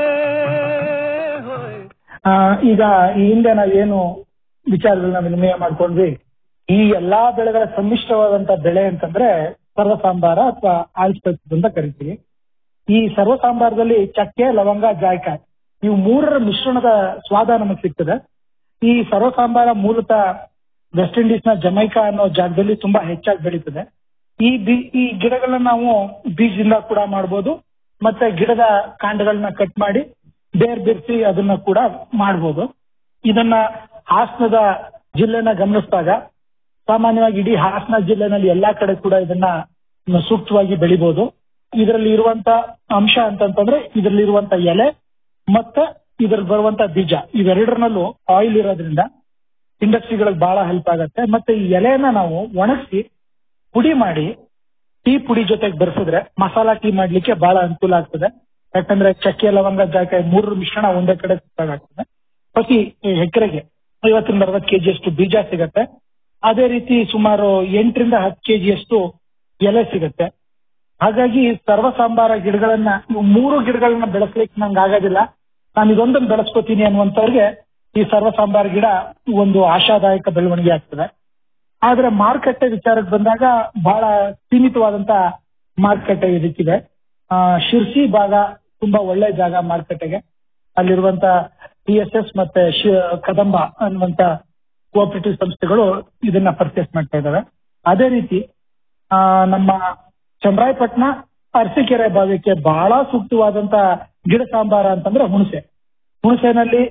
ಆ, ಈಗ ಈ ಹಿಂದೆ ನಾವೇನು ವಿಚಾರಗಳನ್ನ ವಿನಿಮಯ ಮಾಡ್ಕೊಂಡ್ವಿ ಈ ಎಲ್ಲಾ ಬೆಳೆಗಳ ಸಮ್ಮಿಶ್ರವಾದಂತ ಬೆಳೆ ಅಂತಂದ್ರೆ ಸರ್ವ ಸಾಂಬಾರ ಅಥವಾ ಆಲ್ಸ್ಪೈಸಸ್ ಅಂತ ಕರಿತೀವಿ ಈ ಸರ್ವ ಸಾಂಬಾರದಲ್ಲಿ ಚಕ್ಕೆ ಲವಂಗ ಜಾಯ್ಕಾಯಿ ಇವು ಮೂರರ ಮಿಶ್ರಣದ ಸ್ವಾದ ನಮಗೆ ಸಿಗ್ತದೆ ಈ ಸರ್ವ ಸಾಂಬಾರ ಮೂಲತಃ ವೆಸ್ಟ್ ಇಂಡೀಸ್ ನ ಜಮೈಕಾ ಅನ್ನೋ ಜಾಗದಲ್ಲಿ ತುಂಬಾ ಹೆಚ್ಚಾಗಿ ಬೆಳೀತದೆ ಈ ಬಿ ಈ ಗಿಡಗಳನ್ನ ನಾವು ಬೀಜದಿಂದ ಕೂಡ ಮಾಡ್ಬೋದು ಮತ್ತೆ ಗಿಡದ ಕಾಂಡಗಳನ್ನ ಕಟ್ ಮಾಡಿ ಬೇರ್ ಬಿರ್ಸಿ ಅದನ್ನ ಕೂಡ ಮಾಡ್ಬೋದು ಇದನ್ನ ಹಾಸನದ ಜಿಲ್ಲೆನ ಗಮನಿಸಿದಾಗ ಸಾಮಾನ್ಯವಾಗಿ ಇಡೀ ಹಾಸನ ಜಿಲ್ಲೆನಲ್ಲಿ ಎಲ್ಲಾ ಕಡೆ ಕೂಡ ಇದನ್ನ ಸೂಕ್ತವಾಗಿ ಬೆಳಿಬಹುದು ಇದರಲ್ಲಿ ಇರುವಂತ ಅಂಶ ಅಂತಂತಂದ್ರೆ ಇದರಲ್ಲಿ ಇರುವಂತ ಎಲೆ ಮತ್ತೆ ಇದ್ರಲ್ಲಿ ಬರುವಂತ ಬೀಜ ಇವೆರಡರಲ್ಲೂ ಆಯಿಲ್ ಇರೋದ್ರಿಂದ ಇಂಡಸ್ಟ್ರಿಗಳಿಗೆ ಬಹಳ ಹೆಲ್ಪ್ ಆಗತ್ತೆ ಮತ್ತೆ ಈ ಎಲೆಯನ್ನ ನಾವು ಒಣಗಿಸಿ ಪುಡಿ ಮಾಡಿ ಟೀ ಪುಡಿ ಜೊತೆಗೆ ಬೆರೆಸಿದ್ರೆ ಮಸಾಲಾ ಟೀ ಮಾಡ್ಲಿಕ್ಕೆ ಬಹಳ ಅನುಕೂಲ ಆಗ್ತದೆ ಯಾಕಂದ್ರೆ ಚಕ್ಕೆ ಲವಂಗ ಜಾಕಾಯಿ ಮೂರರ ಮಿಶ್ರಣ ಒಂದೇ ಕಡೆ ಸಿಕ್ಕಾಗ್ತದೆ ಪ್ರತಿ ಎಕರೆಗೆ ಐವತ್ತರಿಂದ ಅರವತ್ತು ಕೆಜಿಯಷ್ಟು ಬೀಜ ಸಿಗತ್ತೆ ಅದೇ ರೀತಿ ಸುಮಾರು ಎಂಟರಿಂದ ಹತ್ತು ಕೆಜಿಯಷ್ಟು ಎಲೆ ಸಿಗತ್ತೆ ಹಾಗಾಗಿ ಸರ್ವ ಸಾಂಬಾರ ಗಿಡಗಳನ್ನ ಇವು ಮೂರು ಗಿಡಗಳನ್ನ ಬೆಳೆಸ್ಲಿಕ್ಕೆ ನಂಗೆ ಆಗೋದಿಲ್ಲ ನಾನು ಇದೊಂದನ್ನು ಬೆಳೆಸ್ಕೋತೀನಿ ಅನ್ನುವಂಥವ್ರಿಗೆ ಈ ಸರ್ವ ಸಾಂಬಾರ ಗಿಡ ಒಂದು ಆಶಾದಾಯಕ ಬೆಳವಣಿಗೆ ಆಗ್ತದೆ ಆದ್ರೆ ಮಾರುಕಟ್ಟೆ ವಿಚಾರಕ್ಕೆ ಬಂದಾಗ ಬಹಳ ಸೀಮಿತವಾದಂತ ಮಾರುಕಟ್ಟೆ ಇದಕ್ಕಿದೆ ಆ, ಶಿರ್ಸಿ ಭಾಗ ತುಂಬಾ ಒಳ್ಳೆ ಜಾಗ ಮಾರುಕಟ್ಟೆಗೆ ಅಲ್ಲಿರುವಂತ ಟಿ ಎಸ್ ಎಸ್ ಮತ್ತೆ ಶಿ- ಕದಂಬ ಅನ್ನುವಂತ ಕೋಆಪರೇಟಿವ್ ಸಂಸ್ಥೆಗಳು ಇದನ್ನ ಪರ್ಚೇಸ್ ಮಾಡ್ತಾ ಇದ್ದಾವೆ ಅದೇ ರೀತಿ ಆ, ನಮ್ಮ ಚಂದ್ರಾಯಪಟ್ಟಣ ಅರಸೀಕೆರೆ ಭಾಗಕ್ಕೆ ಬಹಳ ಸೂಕ್ತವಾದಂತ ಗಿಡ ಸಾಂಬಾರ ಅಂತಂದ್ರೆ ಹುಣಸೆ ಹುಣಸೆನಲ್ಲಿ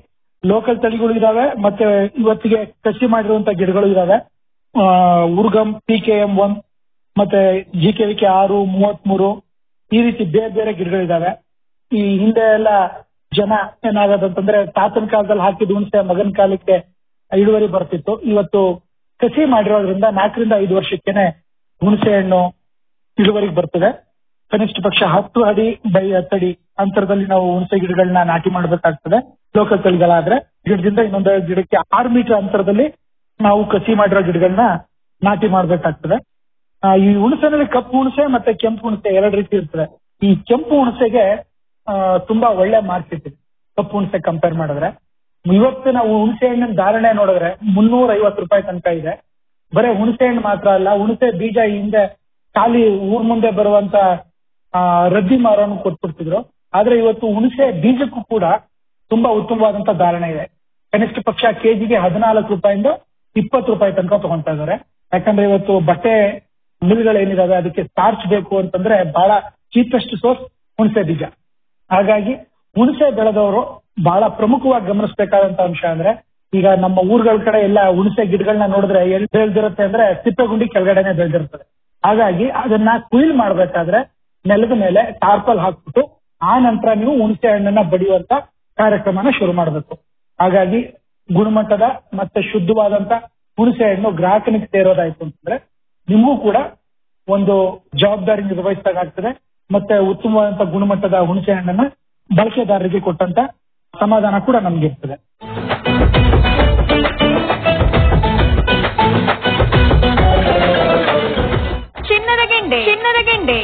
ಲೋಕಲ್ ತಳಿಗಳು ಇದಾವೆ ಮತ್ತೆ ಇವತ್ತಿಗೆ ಕಸಿ ಮಾಡಿರುವಂತ ಗಿಡಗಳು ಇದಾವೆ ಆ, Urgam P K M one ಮತ್ತೆ ಜಿ ಕೆ ವಿ ಕೆ ಆರು ಮೂವತ್ಮೂರು ಈ ರೀತಿ ಬೇರೆ ಬೇರೆ ಗಿಡಗಳಿದಾವೆ ಈ ಹಿಂದೆ ಎಲ್ಲ ಜನ ಏನಾಗೋದಂತಂದ್ರೆ ತಾತನ ಕಾಲದಲ್ಲಿ ಹಾಕಿದ ಹುಣಸೆ ಮಗನ ಕಾಲಕ್ಕೆ ಇಳುವರಿ ಬರ್ತಿತ್ತು ಇವತ್ತು ಕಸಿ ಮಾಡಿರೋದ್ರಿಂದ ನಾಲ್ಕರಿಂದ ಐದು ವರ್ಷಕ್ಕೇನೆ ಹುಣಸೆ ಹಣ್ಣು ಇಳುವರಿಗೆ ಬರ್ತದೆ ಕನಿಷ್ಠ ಪಕ್ಷ ಹತ್ತು ಅಡಿ ಬೈ ಹತ್ತಡಿ ಅಂತರದಲ್ಲಿ ನಾವು ಹುಣಸೆ ಗಿಡಗಳನ್ನ ನಾಟಿ ಮಾಡಬೇಕಾಗ್ತದೆ ಲೋಕಲ್ ತಳಿಗಳಾದ್ರೆ ಗಿಡದಿಂದ ಇನ್ನೊಂದು ಗಿಡಕ್ಕೆ ಆರು ಮೀಟರ್ ಅಂತರದಲ್ಲಿ ನಾವು ಕಸಿ ಮಾಡಿರೋ ಗಿಡಗಳನ್ನ ನಾಟಿ ಮಾಡಬೇಕಾಗ್ತದೆ ಆ, ಈ ಹುಣಸೆನಲ್ಲಿ ಕಪ್ಪು ಹುಣಸೆ ಮತ್ತೆ ಕೆಂಪು ಹುಣಸೆ ಎರಡು ರೀತಿ ಇರ್ತದೆ ಈ ಕೆಂಪು ಹುಣಸೆಗೆ ಆ, ತುಂಬಾ ಒಳ್ಳೆ ಮಾರ್ಕೆಟ್ ಇದೆ ಕಪ್ಪು ಹುಣಸೆ ಕಂಪೇರ್ ಮಾಡಿದ್ರೆ ಇವತ್ತು ನಾವು ಹುಣಸೆ ಹಣ್ಣಿನ ಧಾರಣೆ ನೋಡಿದ್ರೆ ಮುನ್ನೂರ ಐವತ್ತು ರೂಪಾಯಿ ತನಕ ಇದೆ ಬರೀ ಹುಣಸೆ ಹಣ್ಣು ಮಾತ್ರ ಅಲ್ಲ ಹುಣಸೆ ಬೀಜ ಈ ಹಿಂದೆ ಖಾಲಿ ಊರ್ ಮುಂದೆ ಬರುವಂತ ಆ, ರದ್ದಿ ಮಾರೋನು ಕೊಟ್ಬಿಡ್ತಿದ್ರು ಆದ್ರೆ ಇವತ್ತು ಹುಣಸೆ ಬೀಜಕ್ಕೂ ಕೂಡ ತುಂಬಾ ಉತ್ತಮವಾದಂತ ಧಾರಣೆ ಇದೆ ಕನಿಷ್ಠ ಪಕ್ಷ ಕೆಜಿಗೆ ಹದಿನಾಲ್ಕು ರೂಪಾಯಿಂದ ಇಪ್ಪತ್ತು ರೂಪಾಯಿ ತನಕ ತಗೊಂತಾ ಇದಾರೆ ಯಾಕಂದ್ರೆ ಇವತ್ತು ಬಟ್ಟೆ ಮಿಲ್ಗಳೇನಿದಾವೆ ಅದಕ್ಕೆ ಸ್ಟಾರ್ಚ್ ಬೇಕು ಅಂತಂದ್ರೆ ಬಹಳ ಚೀಪೆಸ್ಟ್ ಸೋರ್ಸ್ ಹುಣಸೆ ಬೀಜ ಹಾಗಾಗಿ ಹುಣಸೆ ಬೆಳೆದವರು ಬಹಳ ಪ್ರಮುಖವಾಗಿ ಗಮನಿಸಬೇಕಾದಂತ ಅಂಶ ಅಂದ್ರೆ ಈಗ ನಮ್ಮ ಊರುಗಳ ಕಡೆ ಎಲ್ಲ ಹುಣಸೆ ಗಿಡಗಳನ್ನ ನೋಡಿದ್ರೆ ಎಲ್ಲಿ ಬೆಳೆದಿರುತ್ತೆ ಅಂದ್ರೆ ತಿಪ್ಪೆಗುಂಡಿ ಕೆಳಗಡೆನೆ ಬೆಳೆದಿರ್ತದೆ ಹಾಗಾಗಿ ಅದನ್ನ ಕುಯಿಲ್ ಮಾಡ್ಬೇಕಾದ್ರೆ ನೆಲದ ಮೇಲೆ ಟಾರ್ಪಲ್ ಹಾಕ್ಬಿಟ್ಟು ಆ ನಂತರ ನೀವು ಹುಣಸೆ ಹಣ್ಣನ್ನ ಬಡಿಯುವಂತ ಕಾರ್ಯಕ್ರಮನ ಶುರು ಮಾಡಬೇಕು ಹಾಗಾಗಿ ಗುಣಮಟ್ಟದ ಮತ್ತೆ ಶುದ್ಧವಾದಂತ ಹುಣಸೆ ಹಣ್ಣು ಗ್ರಾಹಕನಿಗೆ ಸೇರೋದಾಯ್ತು ಅಂತಂದ್ರೆ ನಿಮಗೂ ಕೂಡ ಒಂದು ಜವಾಬ್ದಾರಿ ನಿರ್ವಹಿಸಿದಾಗ್ತದೆ ಮತ್ತೆ ಉತ್ತಮವಾದಂತ ಗುಣಮಟ್ಟದ ಹುಣಸೆ ಹಣ್ಣನ್ನ ಬಳಕೆದಾರರಿಗೆ ಕೊಟ್ಟಂತ ಸಮಾಧಾನ ಕೂಡ ನಮ್ಗೆ ಇರ್ತದೆ ಚಿನ್ನದ ಗೆಂಡೆ ಚಿನ್ನದ ಗೆಂಡೆ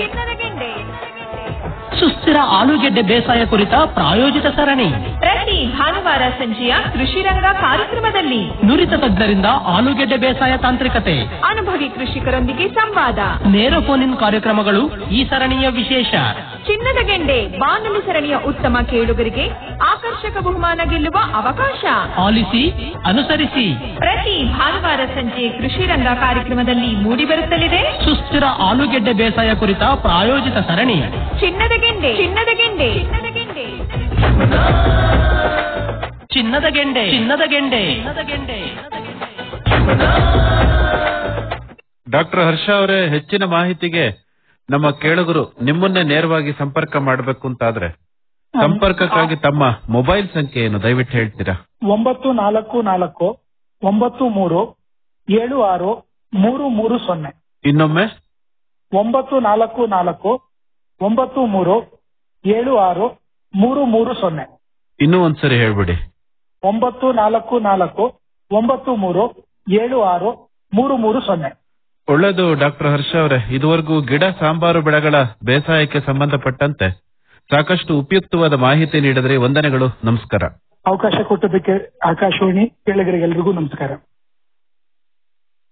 ಸುಸ್ಥಿರ ಆಲೂಗೆಡ್ಡೆ ಬೇಸಾಯ ಕುರಿತ ಪ್ರಾಯೋಜಿತ ಸರಣಿ ಪ್ರತಿ ಭಾನುವಾರ ಸಂಜೆಯ ಕೃಷಿ ರಂಗ ಕಾರ್ಯಕ್ರಮದಲ್ಲಿ ನುರಿತ ತಜ್ಞರಿಂದ ಆಲೂಗೆಡ್ಡೆ ಬೇಸಾಯ ತಾಂತ್ರಿಕತೆ ಅನುಭವಿ ಕೃಷಿಕರೊಂದಿಗೆ ಸಂವಾದ ನೇರ ಫೋನ್ ಇನ್ ಕಾರ್ಯಕ್ರಮಗಳು ಈ ಸರಣಿಯ ವಿಶೇಷ ಚಿನ್ನದ ಗೆಂಡೆ ಬಾನುಲಿ ಸರಣಿಯ ಉತ್ತಮ ಕೇಳುಗರಿಗೆ ಆಕರ್ಷಕ ಬಹುಮಾನ ಗೆಲ್ಲುವ ಅವಕಾಶ ಆಲಿಸಿ ಅನುಸರಿಸಿ ಪ್ರತಿ ಭಾನುವಾರ ಸಂಜೆ ಕೃಷಿ ರಂಗ ಕಾರ್ಯಕ್ರಮದಲ್ಲಿ ಮೂಡಿಬರುತ್ತಲಿದೆ ಸುಸ್ಥಿರ ಆಲೂಗೆಡ್ಡೆ ಬೇಸಾಯ ಕುರಿತ ಪ್ರಾಯೋಜಿತ ಸರಣಿ ಚಿನ್ನದ ಗೆಂಡೆ ಚಿನ್ನದ ಗೆಂಡೆ ಚಿನ್ನದ ಗೆಂಡೆ ಚಿನ್ನದ ಗೆಂಡೆ ಚಿನ್ನದ ಗೆಂಡೆ ಚಿನ್ನದ ಗೆಂಡೆ ಡಾಕ್ಟರ್ ಹರ್ಷ ಅವರೇ ಹೆಚ್ಚಿನ ಮಾಹಿತಿಗೆ ನಮ್ಮ ಕೇಳುಗರು ನಿಮ್ಮನ್ನೇ ನೇರವಾಗಿ ಸಂಪರ್ಕ ಮಾಡಬೇಕು ಅಂತಾದ್ರೆ ಸಂಪರ್ಕಕ್ಕಾಗಿ ತಮ್ಮ ಮೊಬೈಲ್ ಸಂಖ್ಯೆ ಏನು ದಯವಿಟ್ಟು ಹೇಳ್ತೀರಾ ಒಂಬತ್ತು ನಾಲ್ಕು ನಾಲ್ಕು ಒಂಬತ್ತು ಮೂರು ಏಳು ಆರು ಮೂರು ಮೂರು ಸೊನ್ನೆ ಇನ್ನೊಮ್ಮೆ ಒಂಬತ್ತು ನಾಲ್ಕು ನಾಲ್ಕು ಒಂಬತ್ತು ಮೂರು ಏಳು ಆರು ಮೂರು ಮೂರು ಸೊನ್ನೆ ಇನ್ನೂ ಒಂದ್ಸರಿ ಹೇಳ್ಬಿಡಿ ಒಂಬತ್ತು ನಾಲ್ಕು ನಾಲ್ಕು ಒಂಬತ್ತು ಮೂರು ಏಳು ಆರು ಮೂರು ಮೂರು ಸೊನ್ನೆ ಒಳ್ಳೆಯದು ಡಾಕ್ಟರ್ ಹರ್ಷ ಅವರೇ ಇದುವರೆಗೂ ಗಿಡ ಸಾಂಬಾರು ಬೆಳೆಗಳ ಬೇಸಾಯಕ್ಕೆ ಸಂಬಂಧಪಟ್ಟಂತೆ ಸಾಕಷ್ಟು ಉಪಯುಕ್ತವಾದ ಮಾಹಿತಿ ನೀಡಿದ್ರೆ ವಂದನೆಗಳು ನಮಸ್ಕಾರ ಅವಕಾಶ ಕೊಟ್ಟದಕ್ಕೆ ಆಕಾಶವಾಣಿ ಕೇಳಿಗರಿಗೆಲ್ರಿಗೂ ನಮಸ್ಕಾರ